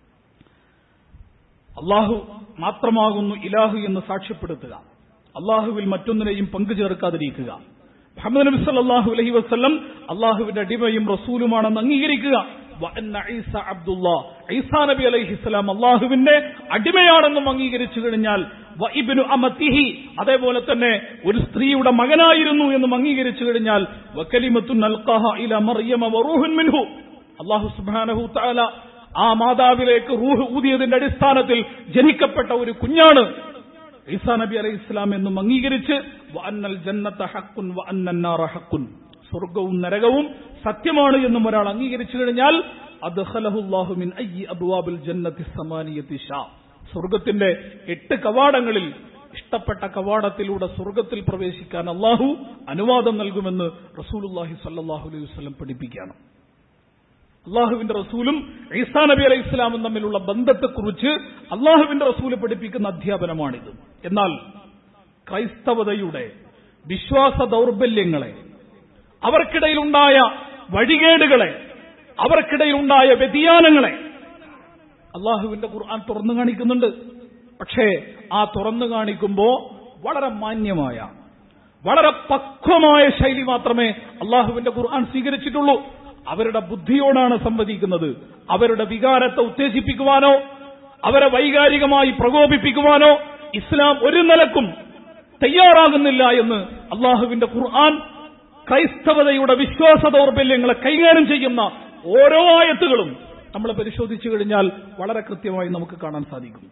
അള്ളാഹു മാത്രമാകുന്നു ഇലാഹു എന്ന് സാക്ഷ്യപ്പെടുത്തുക അള്ളാഹുവിൽ മറ്റൊന്നിനെയും പങ്കു ചേർക്കാതിരിക്കുക മുഹമ്മദ് നബി സല്ലല്ലാഹു അലൈഹി വസല്ലം അള്ളാഹുവിന്റെ അടിമയും റസൂലുമാണെന്ന് അംഗീകരിക്കുക വഅന്ന ഈസ അബ്ദുല്ലാ ഈസാ നബി അലൈഹിസ്സലാം അള്ളാഹുവിന്റെ അടിമയാണെന്നും അംഗീകരിച്ചു കഴിഞ്ഞാൽ വഇബ്നു അമത്തിഹി അതേപോലെ തന്നെ ഒരു സ്ത്രീയുടെ മകനായിരുന്നു എന്നും അംഗീകരിച്ചു കഴിഞ്ഞാൽ വകലിമത്തുൻ അൽഖാഹ ഇല മറിയമ വറൂഹുൻ മിൻഹു അള്ളാഹു സുബ്ഹാനഹു തആല ആ മാതാവിലേക്ക് റൂഹ് ഊതിയതിന്റെ അടിസ്ഥാനത്തിൽ ജനിക്കപ്പെട്ട ഒരു കുഞ്ഞാണ് ഈസാ നബി അലൈഹി ഇസ്ലാം എന്നും അംഗീകരിച്ച് വഅന്നൽ ജന്നത്ത ഹക്കുൻ വഅന്നന്നാറ ഹക്കുൻ സ്വർഗവും നരകവും സത്യമാണ് എന്നും ഒരാൾ അംഗീകരിച്ചു കഴിഞ്ഞാൽ അദ്ഖലഹുല്ലാഹു മിൻ അയ്യി അബ്വാബിൽ ജന്നത്തി സമാനിയത്തി ഷാ സ്വർഗത്തിന്റെ എട്ട് കവാടങ്ങളിൽ ഇഷ്ടപ്പെട്ട കവാടത്തിലൂടെ സ്വർഗത്തിൽ പ്രവേശിക്കാൻ അള്ളാഹു അനുവാദം നൽകുമെന്ന് റസൂലുല്ലാഹി സല്ലാഹു അലൈഹി വസ്ലം പഠിപ്പിക്കുകയാണ് അള്ളാഹുവിന്റെ റസൂലും ഈസാ നബി അലൈഹി ഇസ്ലാമും തമ്മിലുള്ള ബന്ധത്തെക്കുറിച്ച് അള്ളാഹുവിന്റെ റസൂല് പഠിപ്പിക്കുന്ന അധ്യാപനമാണിത് എന്നാൽ ക്രൈസ്തവതയുടെ വിശ്വാസ ദൗർബല്യങ്ങളെ അവർക്കിടയിലുണ്ടായ വഴികേടുകളെ അവർക്കിടയിലുണ്ടായ വ്യതിയാനങ്ങളെ അള്ളാഹുവിന്റെ ഖുർആൻ തുറന്നു കാണിക്കുന്നുണ്ട് പക്ഷേ ആ തുറന്നു കാണിക്കുമ്പോ വളരെ മാന്യമായ വളരെ പക്വമായ ശൈലി മാത്രമേ അള്ളാഹുവിന്റെ ഖുർആൻ സ്വീകരിച്ചിട്ടുള്ളൂ അവരുടെ ബുദ്ധിയോടാണ് സംവദിക്കുന്നത് അവരുടെ വികാരത്തെ ഉത്തേജിപ്പിക്കുവാനോ അവരെ വൈകാരികമായി പ്രകോപിപ്പിക്കുവാനോ ഇസ്ലാം ഒരു നിലക്കും തയ്യാറാകുന്നില്ല എന്ന് അള്ളാഹുവിന്റെ ഖുർആൻ ക്രൈസ്തവതയുടെ വിശ്വാസ ദൗർബല്യങ്ങളെ കൈകാര്യം ചെയ്യുന്ന ഓരോ ആയത്തുകളും നമ്മൾ പരിശോധിച്ചു കഴിഞ്ഞാൽ വളരെ കൃത്യമായി നമുക്ക് കാണാൻ സാധിക്കും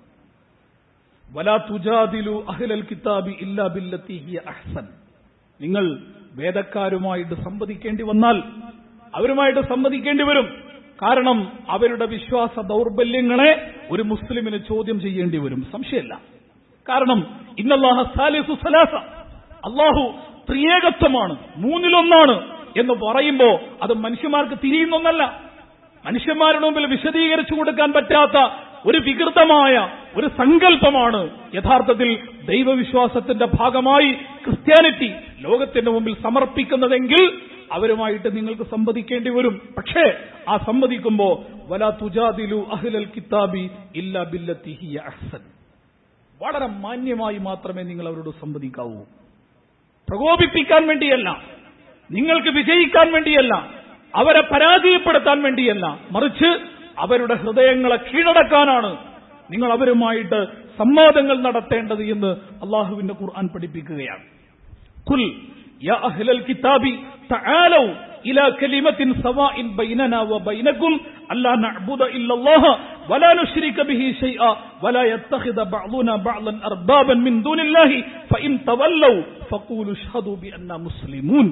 വലാ തുജാദിലു അഹ്ലൽ കിതാബി ഇല്ലാ ബില്ലത്തി ഹിയ അഹ്സൻ നിങ്ങൾ വേദക്കാരുമായിട്ട് സംവദിക്കേണ്ടി വന്നാൽ അവരുമായിട്ട് സംവദിക്കേണ്ടി വരും കാരണം അവരുടെ വിശ്വാസ ദൗർബല്യങ്ങളെ ഒരു മുസ്ലിമിന് ചോദ്യം ചെയ്യേണ്ടി വരും സംശയമല്ല കാരണം ഇന്നല്ലാഹ സാലിസു സലാസ അള്ളാഹു ത്രിയേകത്വമാണ് മൂന്നിലൊന്നാണ് എന്ന് പറയുമ്പോ അത് മനുഷ്യന്മാർക്ക് തിരിയുന്നൊന്നല്ല മനുഷ്യന്മാരുടെ മുമ്പിൽ വിശദീകരിച്ചു കൊടുക്കാൻ പറ്റാത്ത ഒരു വികൃതമായ ഒരു സങ്കല്പമാണ് യഥാർത്ഥത്തിൽ ദൈവവിശ്വാസത്തിന്റെ ഭാഗമായി ക്രിസ്ത്യാനിറ്റി ലോകത്തിന്റെ മുമ്പിൽ സമർപ്പിക്കുന്നതെങ്കിൽ അവരുമായിട്ട് നിങ്ങൾക്ക് സംവദിക്കേണ്ടി വരും പക്ഷേ ആ സംവദിക്കുമ്പോ വലാ തുജാദിലു അഹ്ലൽ കിതാബി ഇല്ല ബില്ലത്തി ഹിയ അഹ്സൻ വളരെ മാന്യമായി മാത്രമേ നിങ്ങൾ അവരോട് സംവദിക്കാവൂ പ്രകോപിപ്പിക്കാൻ വേണ്ടിയല്ല നിങ്ങൾക്ക് വിജയിക്കാൻ വേണ്ടിയല്ല അവരെ പരാജയപ്പെടുത്താൻ വേണ്ടിയല്ല മറിച്ച് അവരുടെ ഹൃദയങ്ങളെ കീഴടക്കാനാണ് നിങ്ങൾ അവരുമായിട്ട് സംവാദങ്ങൾ നടത്തേണ്ടത് എന്ന് അള്ളാഹുവിന്റെ ഖുർആൻ പഠിപ്പിക്കുകയാണ് കുൽ يا أهل الكتاب تعالوا إلى كلمة سواء بيننا وبينكم ألا نعبد إلا الله ولا نشرك به شيئا ولا يتخذ بعضنا بعضا أربابا من دون الله فإن تولوا فقولوا اشهدوا بأننا مسلمون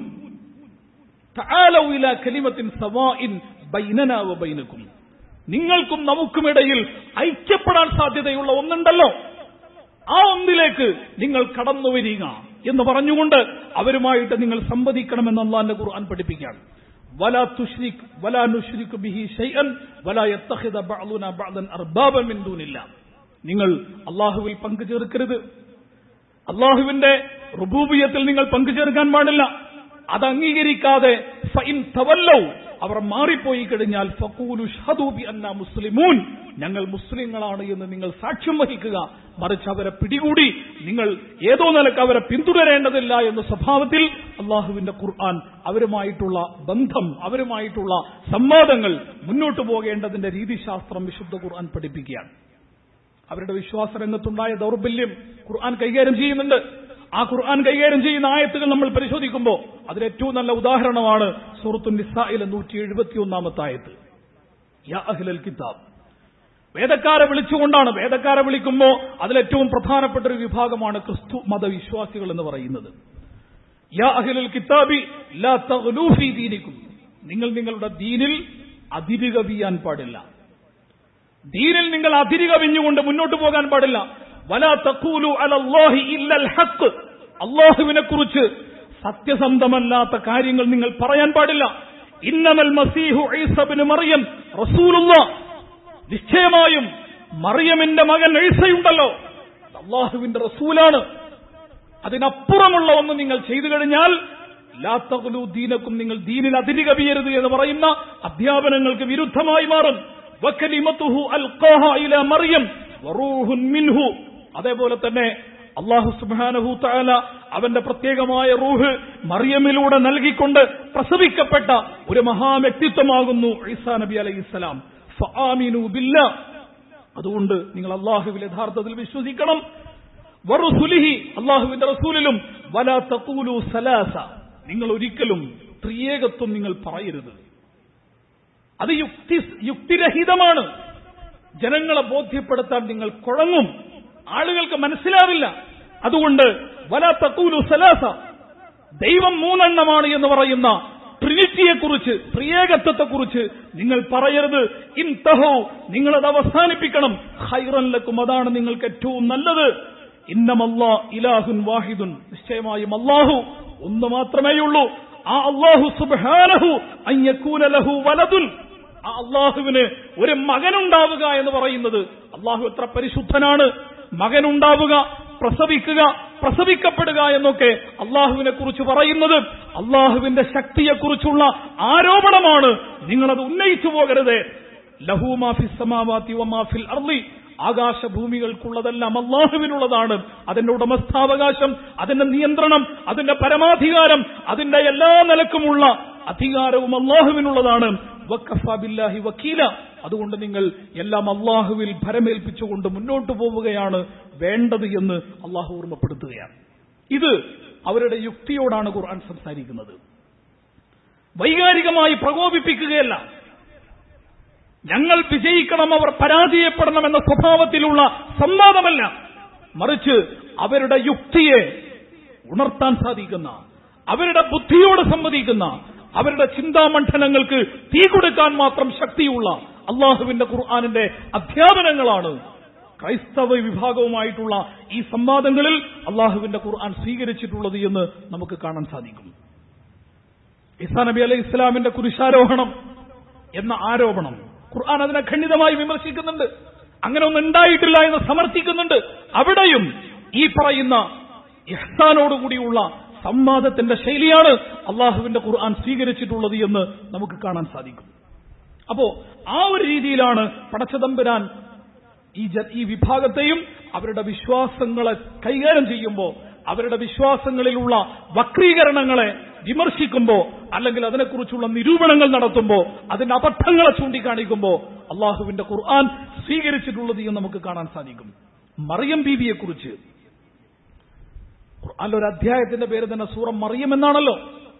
تعالوا إلى كلمة سواء بيننا وبينكم നിങ്ങൾക്കും നമുക്കുമിടയിൽ ഐക്യപ്പെടാൻ സാധ്യതയുള്ള ഒന്നുണ്ടല്ലോ ആ ഒന്നിലേക്ക് നിങ്ങൾ കടന്നു വരിക എന്ന് പറഞ്ഞുകൊണ്ട് അവരുമായിട്ട് നിങ്ങൾ സംവദിക്കണമെന്ന് അള്ളാന്റെ ഖുർആൻ പഠിപ്പിക്കുകയാണ് വലാ തുഷ്രിക് വലാ നുഷ്രിക് ബിഹി ഷൈഅൻ വലാ യത്തഖിദ ബഅദുന ബഅദൻ അർബാബൻ മിൻ ദൂനില്ല നിങ്ങൾ അള്ളാഹുവിൽ പങ്കു ചേർക്കരുത് അള്ളാഹുവിന്റെ റുബൂബിയത്തിൽ നിങ്ങൾ പങ്കുചേർക്കാൻ പാടില്ല അത് അംഗീകരിക്കാതെ ഫൈൻ തവല്ലൗ അവർ മാറിപ്പോയി കഴിഞ്ഞാൽ ഫക്കൂലു ഷഹദൂബി അന്ന മുസ്ലിമൂൻ ഞങ്ങൾ മുസ്ലിങ്ങളാണ് എന്ന് നിങ്ങൾ സാക്ഷ്യം വഹിക്കുക മറിച്ച് അവരെ പിടികൂടി നിങ്ങൾ ഏതോ നിലക്ക് അവരെ പിന്തുടരേണ്ടതില്ല എന്ന സ്വഭാവത്തിൽ അള്ളാഹുവിന്റെ ഖുർആൻ അവരുമായിട്ടുള്ള ബന്ധം അവരുമായിട്ടുള്ള സംവാദങ്ങൾ മുന്നോട്ടു പോകേണ്ടതിന്റെ രീതിശാസ്ത്രം വിശുദ്ധ ഖുർആൻ പഠിപ്പിക്കുകയാണ് അവരുടെ വിശ്വാസ രംഗത്തുണ്ടായ ദൗർബല്യം ഖുർആൻ കൈകാര്യം ചെയ്യുന്നുണ്ട് ആ ഖുർആൻ കൈകാര്യം ചെയ്യുന്ന ആയത്തുകൾ നമ്മൾ പരിശോധിക്കുമ്പോൾ അതിൽ ഏറ്റവും നല്ല ഉദാഹരണമാണ് സൂറത്തു നിസായിലെ നൂറ്റി എഴുപത്തി ഒന്നാമത്തെ ആയത്ത് യാ അഹ്ലൽ കിതാബ് വേദക്കാരെ വിളിച്ചുകൊണ്ടാണ് വേദക്കാരെ വിളിക്കുമ്പോൾ അതിലേറ്റവും പ്രധാനപ്പെട്ട ഒരു വിഭാഗമാണ് ക്രിസ്തു മതവിശ്വാസികൾ എന്ന് പറയുന്നത് യാ അഹ്ലൽ കിതാബി ലാ തഗ്ലൂ ഫീ ദീനിക്കും നിങ്ങൾ നിങ്ങളുടെ ദീനിൽ അതിര് കവിയാൻ പാടില്ല ദീനിൽ നിങ്ങൾ അതിര് കവിഞ്ഞുകൊണ്ട് മുന്നോട്ട് പോകാൻ പാടില്ല വലാ തഖൂലു അലല്ലാഹി ഇല്ലൽ ഹഖ് അള്ളാഹുവിനെ കുറിച്ച് സത്യസന്ധമല്ലാത്ത കാര്യങ്ങൾ നിങ്ങൾ പറയാൻ പാടില്ല ഇന്നമൽ മസീഹു ഈസബിന് മറിയം റസൂലുള്ള നിശ്ചയമായും മറിയമിന്റെ മകൻ ഈസയുണ്ടല്ലോ അത് അള്ളാഹുവിന്റെ റസൂലാണ് അതിനപ്പുറമുള്ള ഒന്ന് നിങ്ങൾ ചെയ്തു കഴിഞ്ഞാൽ ലാത്തകുലു ദീനക്കും നിങ്ങൾ ദീനിൽ അതിരി കവിയരുത് എന്ന് പറയുന്ന അധ്യാപനങ്ങൾക്ക് വിരുദ്ധമായി മാറും വക്കലിമത്തുഹു അൽഖാഹ ഇല മറിയം വറൂഹുൻ മിൻഹു അതേപോലെ തന്നെ അള്ളാഹു സുബ്ഹാനഹു തആല അവന്റെ പ്രത്യേകമായ റൂഹ് മറിയമിലൂടെ നൽകിക്കൊണ്ട് പ്രസവിക്കപ്പെട്ട ഒരു മഹാവ്യക്തിത്വമാകുന്നു ഈസാ നബി അലൈഹിസ്സലാം ഫആമിനു ബില്ലാ അതുകൊണ്ട് നിങ്ങൾ അള്ളാഹുവിൽ യഥാർത്ഥത്തിൽ വിശ്വസിക്കണം വറുസുലിഹി അള്ളാഹുവിന്റെ റസൂലിലും വലാ തഖൂലു സലാസ നിങ്ങൾ ഒരിക്കലും ത്രിയേകത്വം നിങ്ങൾ പറയരുത് അത് യുക്തി യുക്തിരഹിതമാണ് ജനങ്ങളെ ബോധ്യപ്പെടുത്താൻ നിങ്ങൾ കുഴങ്ങും ആളുകൾക്ക് മനസ്സിലാവില്ല അതുകൊണ്ട് വലാ തഖൂലു സലാസ ദൈവം മൂന്നെണ്ണമാണ് എന്ന് പറയുന്ന ട്രിനിറ്റിയെക്കുറിച്ച് ത്രിയേകത്വത്തെക്കുറിച്ച് നിങ്ങൾ പറയരുത് ഇൻതഹോ നിങ്ങളത് അവസാനിപ്പിക്കണം ഹൈറല്ലക്കും അതാണ് നിങ്ങൾക്ക് ഏറ്റവും നല്ലത് ഇന്നമല്ലാ ഇലാഹുൻ വാഹിദുൻ നിശ്ചയമായും അള്ളാഹു ഒന്ന് മാത്രമേയുള്ളൂ ആ അള്ളാഹു സുബ്ഹാനഹു അയ്യക്കൂന ലഹു വലതുൻ ആ അള്ളാഹുവിന് ഒരു മകനുണ്ടാവുക എന്ന് പറയുന്നത് അള്ളാഹു എത്ര പരിശുദ്ധനാണ് മകനുണ്ടാവുക പ്രസവിക്കുക പ്രസവിക്കപ്പെടുക എന്നൊക്കെ അള്ളാഹുവിനെ കുറിച്ച് പറയുന്നത് അള്ളാഹുവിന്റെ ശക്തിയെക്കുറിച്ചുള്ള ആരോപണമാണ് നിങ്ങളത് ഉന്നയിച്ചു പോകരുത് ലഹൂമാഫിൽ സമാവാത്തി വമാഫിൽ അർലി ആകാശഭൂമികൾക്കുള്ളതെല്ലാം അള്ളാഹുവിനുള്ളതാണ് അതിന്റെ ഉടമസ്ഥാവകാശം അതിന്റെ നിയന്ത്രണം അതിന്റെ പരമാധികാരം അതിന്റെ എല്ലാ നിലക്കുമുള്ള അധികാരവും അള്ളാഹുവിനുള്ളതാണ് വക്കഫാബില്ലാഹി വക്കീല അതുകൊണ്ട് നിങ്ങൾ എല്ലാം അള്ളാഹുവിൽ ഭരമേൽപ്പിച്ചുകൊണ്ട് മുന്നോട്ട് പോവുകയാണ് വേണ്ടത് എന്ന് അള്ളാഹു ഓർമ്മപ്പെടുത്തുകയാണ് ഇത് അവരുടെ യുക്തിയോടാണ് ഖുർആൻ സംസാരിക്കുന്നത് വൈകാരികമായി പ്രകോപിപ്പിക്കുകയല്ല ഞങ്ങൾ വിജയിക്കണം അവർ പരാജയപ്പെടണം എന്ന സ്വഭാവത്തിലുള്ള സംവാദമല്ല മറിച്ച് അവരുടെ യുക്തിയെ ഉണർത്താൻ സാധിക്കുന്ന അവരുടെ ബുദ്ധിയോട് സംവദിക്കുന്ന അവരുടെ ചിന്താമണ്ഡലങ്ങൾക്ക് തീ കൊടുക്കാൻ മാത്രം ശക്തിയുള്ള അള്ളാഹുവിന്റെ ഖുർആാനിന്റെ അധ്യാപനങ്ങളാണ് ക്രൈസ്തവ വിഭാഗവുമായിട്ടുള്ള ഈ സംവാദങ്ങളിൽ അള്ളാഹുവിന്റെ ഖുർആൻ സ്വീകരിച്ചിട്ടുള്ളത് എന്ന് നമുക്ക് കാണാൻ സാധിക്കും ഇസാ നബി അലൈഹി ഇസ്ലാമിന്റെ കുരിശാരോഹണം എന്ന ആരോപണം ഖുർആൻ അതിനെ ഖണ്ഡിതമായി വിമർശിക്കുന്നുണ്ട് അങ്ങനെ ഒന്നും ഉണ്ടായിട്ടില്ല എന്ന് സമർത്ഥിക്കുന്നുണ്ട് അവിടെയും ഈ പറയുന്ന ഇഹ്സാനോടുകൂടിയുള്ള സംവാദത്തിന്റെ ശൈലിയാണ് അള്ളാഹുവിന്റെ ഖുർആൻ സ്വീകരിച്ചിട്ടുള്ളത് എന്ന് നമുക്ക് കാണാൻ സാധിക്കും അപ്പോ ആ ഒരു രീതിയിലാണ് പടച്ചതമ്പുരാൻ ഈ ജ- ഈ വിഭാഗത്തെയും അവരുടെ വിശ്വാസങ്ങളെ കൈകാര്യം ചെയ്യുമ്പോൾ അവരുടെ വിശ്വാസങ്ങളിലുള്ള വക്രീകരണങ്ങളെ വിമർശിക്കുമ്പോൾ അല്ലെങ്കിൽ അതിനെക്കുറിച്ചുള്ള നിരൂപണങ്ങൾ നടത്തുമ്പോൾ അതിന്റെ അബദ്ധങ്ങളെ ചൂണ്ടിക്കാണിക്കുമ്പോൾ അള്ളാഹുവിന്റെ ഖുർആൻ സ്വീകരിച്ചിട്ടുള്ളത് എന്ന് നമുക്ക് കാണാൻ സാധിക്കും മറിയം ബീവിയെക്കുറിച്ച് ഖുർആനിൽ ഒരു അധ്യായത്തിന്റെ പേര് തന്നെ സൂറ മറിയം എന്നാണല്ലോ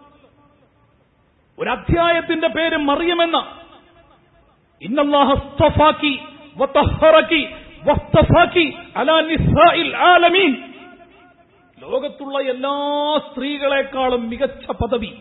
ഒരു അധ്യായത്തിന്റെ പേര് മറിയമെന്ന ഇന്നല്ലാഹ ഇസ്തഫാക്കി വതഹറക്കി വസ്തഫാക്കി അലാ നിസാഇൽ ആലമീൻ ലോകത്തുള്ള എല്ലാ സ്ത്രീകളെക്കാളും മികച്ച പദവി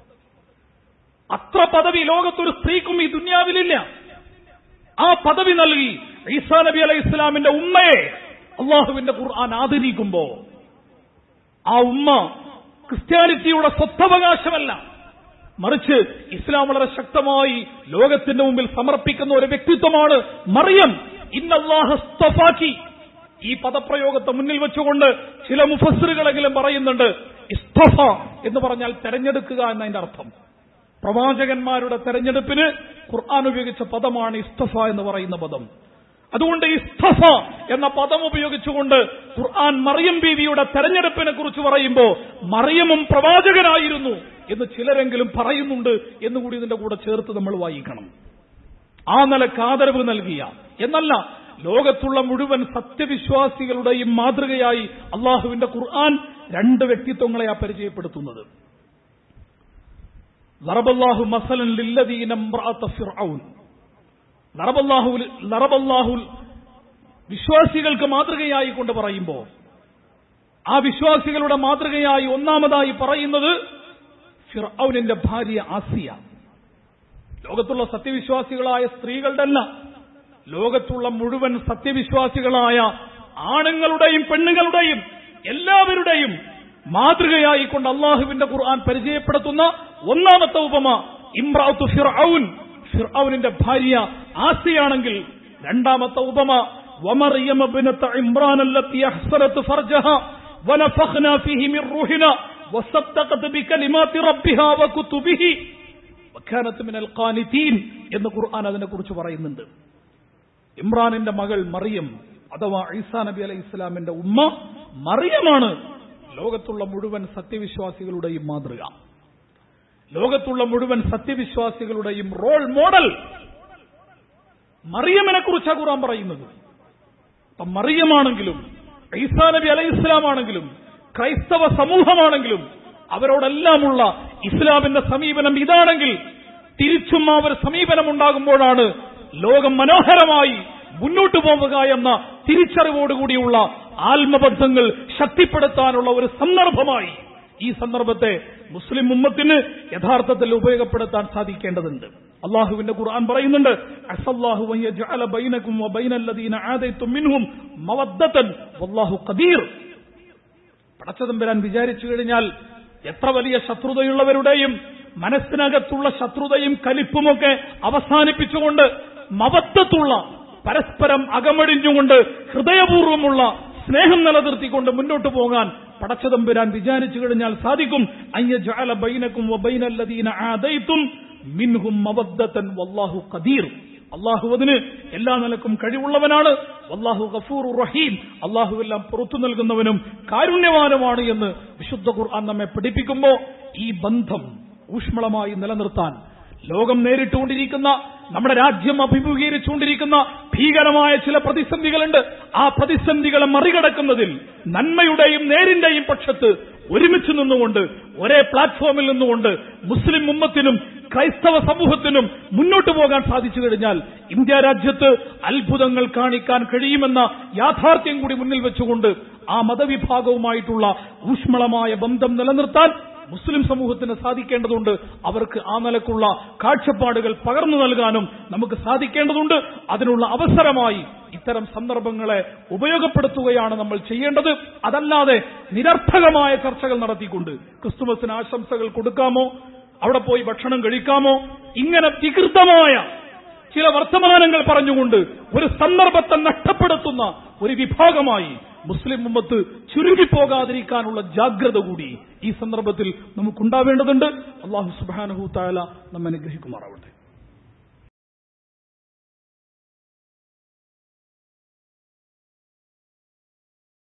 അത്ര പദവി ലോകത്തൊരു സ്ത്രീക്കും ഈ ദുന്യാവിലില്ല ആ പദവി നൽകി ഈസാ നബി അലൈഹി ഇസ്ലാമിന്റെ ഉമ്മയെ അള്ളാഹുവിന്റെ ഖുർആൻ ആദരിക്കുമ്പോ ആ ഉമ്മ ക്രിസ്ത്യാനിറ്റിയുടെ സ്വത്തവകാശമല്ല മറിച്ച് ഇസ്ലാം വളരെ ശക്തമായി ലോകത്തിന്റെ മുമ്പിൽ സമർപ്പിക്കുന്ന ഒരു വ്യക്തിത്വമാണ് മറിയം ഇന്നല്ലാഹസ്തഫാക്കി ഈ പദപ്രയോഗത്തെ മുന്നിൽ വെച്ചുകൊണ്ട് ചില മുഫസ്സിറുകളെങ്കിലും പറയുന്നുണ്ട് ഇസ്തഫ എന്ന് പറഞ്ഞാൽ തെരഞ്ഞെടുക്കുക എന്നതിന്റെ അർത്ഥം പ്രവാചകന്മാരുടെ തെരഞ്ഞെടുപ്പിന് ഖുർആൻ ഉപയോഗിച്ച പദമാണ് ഇസ്തഫ എന്ന് പറയുന്ന പദം അതുകൊണ്ട് ഇസ്തഫ എന്ന പദം ഉപയോഗിച്ചുകൊണ്ട് ഖുർആൻ മറിയം ബീവിയുടെ തെരഞ്ഞെടുപ്പിനെ കുറിച്ച് പറയുമ്പോൾ മറിയമും പ്രവാചകനായിരുന്നു എന്ന് ചിലരെങ്കിലും പറയുന്നുണ്ട് എന്നുകൂടി ഇതിന്റെ കൂടെ ചേർത്ത് നമ്മൾ വായിക്കണം ആ നിലക്ക് ആദരവ് നൽകിയ എന്നല്ല ലോകത്തുള്ള മുഴുവൻ സത്യവിശ്വാസികളുടെയും മാതൃകയായി അള്ളാഹുവിന്റെ ഖുർആൻ രണ്ട് വ്യക്തിത്വങ്ങളെയാ പരിചയപ്പെടുത്തുന്നത് ലറബല്ലാഹു മസലൻ ലില്ലദീന ഇംറഅത ഫിർഔൻ ലറബല്ലാഹു ലറബല്ലാഹു വിശ്വാസികൾക്ക് മാതൃകയായി കൊണ്ട് പറയുമ്പോൾ ആ വിശ്വാസികളുടെ മാതൃകയായി ഒന്നാമതായി പറയുന്നത് ഫിർഔനിന്റെ ഭാര്യ ആസിയ ലോകത്തുള്ള സത്യവിശ്വാസികളായ സ്ത്രീകളുടെ അല്ല ലോകത്തുള്ള മുഴുവൻ സത്യവിശ്വാസികളായ ആണുങ്ങളുടെയും പെണ്ണുങ്ങളുടെയും എല്ലാവരുടെയും മാതൃകയായി കൊണ്ട് അള്ളാഹുവിന്റെ ഖുർആൻ പരിചയപ്പെടുത്തുന്ന ഒന്നാമത്തെ ഉപമ ഇമ്രാത്തു ഫിർഔൻ ഫിർഔനിന്റെ ഭാര്യ ആസിയാണെങ്കിൽ രണ്ടാമത്തെ ഉപമ ومريم ابنة عمران التي أحصنت فرجها ونفخنا فيه من روحنا وصدقت بكلمات ربها وكتبه وكانت من القانتين എന്ന് ഖുർആൻ അതിനെ കുറിച്ച് പറയുന്നുണ്ട് ഇമ്രാനിന്റെ മകൾ മറിയം അഥവാ ഈസാ നബി അലൈഹി ഇസ്ലാമിന്റെ ഉമ്മ മറിയമാണ് ലോകത്തുള്ള മുഴുവൻ സത്യവിശ്വാസികളുടെയും മാതൃക ലോകത്തുള്ള മുഴുവൻ സത്യവിശ്വാസികളുടെയും റോൾ മോഡൽ മറിയമിനെ കുറിച്ചാണ് ഖുർആൻ പറയുന്നത് അപ്പൊ മറിയമാണെങ്കിലും ഈസാ നബി അലൈഹി ഇസ്ലാം ആണെങ്കിലും ക്രൈസ്തവ സമൂഹമാണെങ്കിലും അവരോടെല്ലാമുള്ള ഇസ്ലാമിന്റെ സമീപനം ഇതാണെങ്കിൽ തിരിച്ചും ആ ഒരു സമീപനം ഉണ്ടാകുമ്പോഴാണ് ലോകം മനോഹരമായി മുന്നോട്ടു പോവുക എന്ന തിരിച്ചറിവോടുകൂടിയുള്ള ആത്മബന്ധങ്ങൾ ശക്തിപ്പെടുത്താനുള്ള ഒരു സന്ദർഭമായി ഈ സന്ദർഭത്തെ മുസ്ലിം ഉമ്മത്തിന് യഥാർത്ഥത്തിൽ ഉപയോഗപ്പെടുത്താൻ സാധിക്കേണ്ടതുണ്ട് അള്ളാഹുവിന്റെ ഖുർആൻ പറയുന്നുണ്ട് അസല്ലാഹു വൻ യജ്അല ബൈനകും വബൈനല്ലദീന ആദൈതും മിൻഹും മവദ്ദതൻ വല്ലാഹു ഖദീർ പടച്ചതമ്പരാൻ വിചാരിച്ചു കഴിഞ്ഞാൽ എത്ര വലിയ ശത്രുതയുള്ളവരുടെയും മനസ്സിനകത്തുള്ള ശത്രുതയും കലിപ്പുമൊക്കെ അവസാനിപ്പിച്ചുകൊണ്ട് മവത്വത്തുള്ള പരസ്പരം അകമടിഞ്ഞുകൊണ്ട് ഹൃദയപൂർവ്വമുള്ള സ്നേഹം നിലനിർത്തിക്കൊണ്ട് മുന്നോട്ട് പോകാൻ പടച്ചതമ്പുരാൻ വിചാരിച്ചു കഴിഞ്ഞാൽ സാധിക്കും അയ്യ ജഅല ബൈനക്കും വബൈനല്ലദീന ആദൈതും മിൻഹും മവദ്ദതൻ വല്ലാഹു ഖദീർ അള്ളാഹു അതിന് എല്ലാ നിലക്കും കഴിവുള്ളവനാണ് വല്ലാഹു ഗഫൂർ റഹീം അള്ളാഹു എല്ലാം പുറത്തു നൽകുന്നവനും കാരുണ്യവാനുമാണ് എന്ന് വിശുദ്ധ ഖുർആൻ നമ്മെ പഠിപ്പിക്കുമ്പോൾ ഈ ബന്ധം ഊഷ്മളമായി നിലനിർത്താൻ ലോകം നേരിട്ടുകൊണ്ടിരിക്കുന്ന നമ്മുടെ രാജ്യം അഭിമുഖീകരിച്ചുകൊണ്ടിരിക്കുന്ന ഭീകരമായ ചില പ്രതിസന്ധികളുണ്ട് ആ പ്രതിസന്ധികളെ മറികടക്കുന്നതിൽ നന്മയുടെയും നേരിന്റെയും പക്ഷത്ത് ഒരുമിച്ച് നിന്നുകൊണ്ട് ഒരേ പ്ലാറ്റ്ഫോമിൽ നിന്നുകൊണ്ട് മുസ്ലിം ഉമ്മത്തിനും ക്രൈസ്തവ സമൂഹത്തിനും മുന്നോട്ട് പോകാൻ സാധിച്ചു കഴിഞ്ഞാൽ ഇന്ത്യ രാജ്യത്ത് അത്ഭുതങ്ങൾ കാണിക്കാൻ കഴിയുമെന്ന യാഥാർത്ഥ്യം കൂടി മുന്നിൽ വെച്ചുകൊണ്ട് ആ മതവിഭാഗവുമായിട്ടുള്ള ഊഷ്മളമായ ബന്ധം നിലനിർത്താൻ മുസ്ലിം സമൂഹത്തിന് സാധിക്കേണ്ടതുണ്ട് അവർക്ക് ആ നിലക്കുള്ള കാഴ്ചപ്പാടുകൾ പകർന്നു നൽകാനും നമുക്ക് സാധിക്കേണ്ടതുണ്ട് അതിനുള്ള അവസരമായി ഇത്തരം സന്ദർഭങ്ങളെ ഉപയോഗപ്പെടുത്തുകയാണ് നമ്മൾ ചെയ്യേണ്ടത് അതല്ലാതെ നിരർത്ഥകമായ ചർച്ചകൾ നടത്തിക്കൊണ്ട് ക്രിസ്തുമസിന് ആശംസകൾ കൊടുക്കാമോ അവിടെ പോയി ഭക്ഷണം കഴിക്കാമോ ഇങ്ങനെ വികൃതമായ ചില വർത്തമാനങ്ങൾ പറഞ്ഞുകൊണ്ട് ഒരു സന്ദർഭത്തെ നഷ്ടപ്പെടുത്തുന്ന ഒരു വിഭാഗമായി മുസ്ലിം ഉമ്മത്ത് ചുരുങ്ങിപ്പോകാതിരിക്കാനുള്ള ജാഗ്രത കൂടി ഈ സന്ദർഭത്തിൽ നമുക്കുണ്ടാവേണ്ടതുണ്ട് അള്ളാഹു സുബാനഹു താല നമ്മെ അനുഗ്രഹിക്കുമാറാവട്ടെ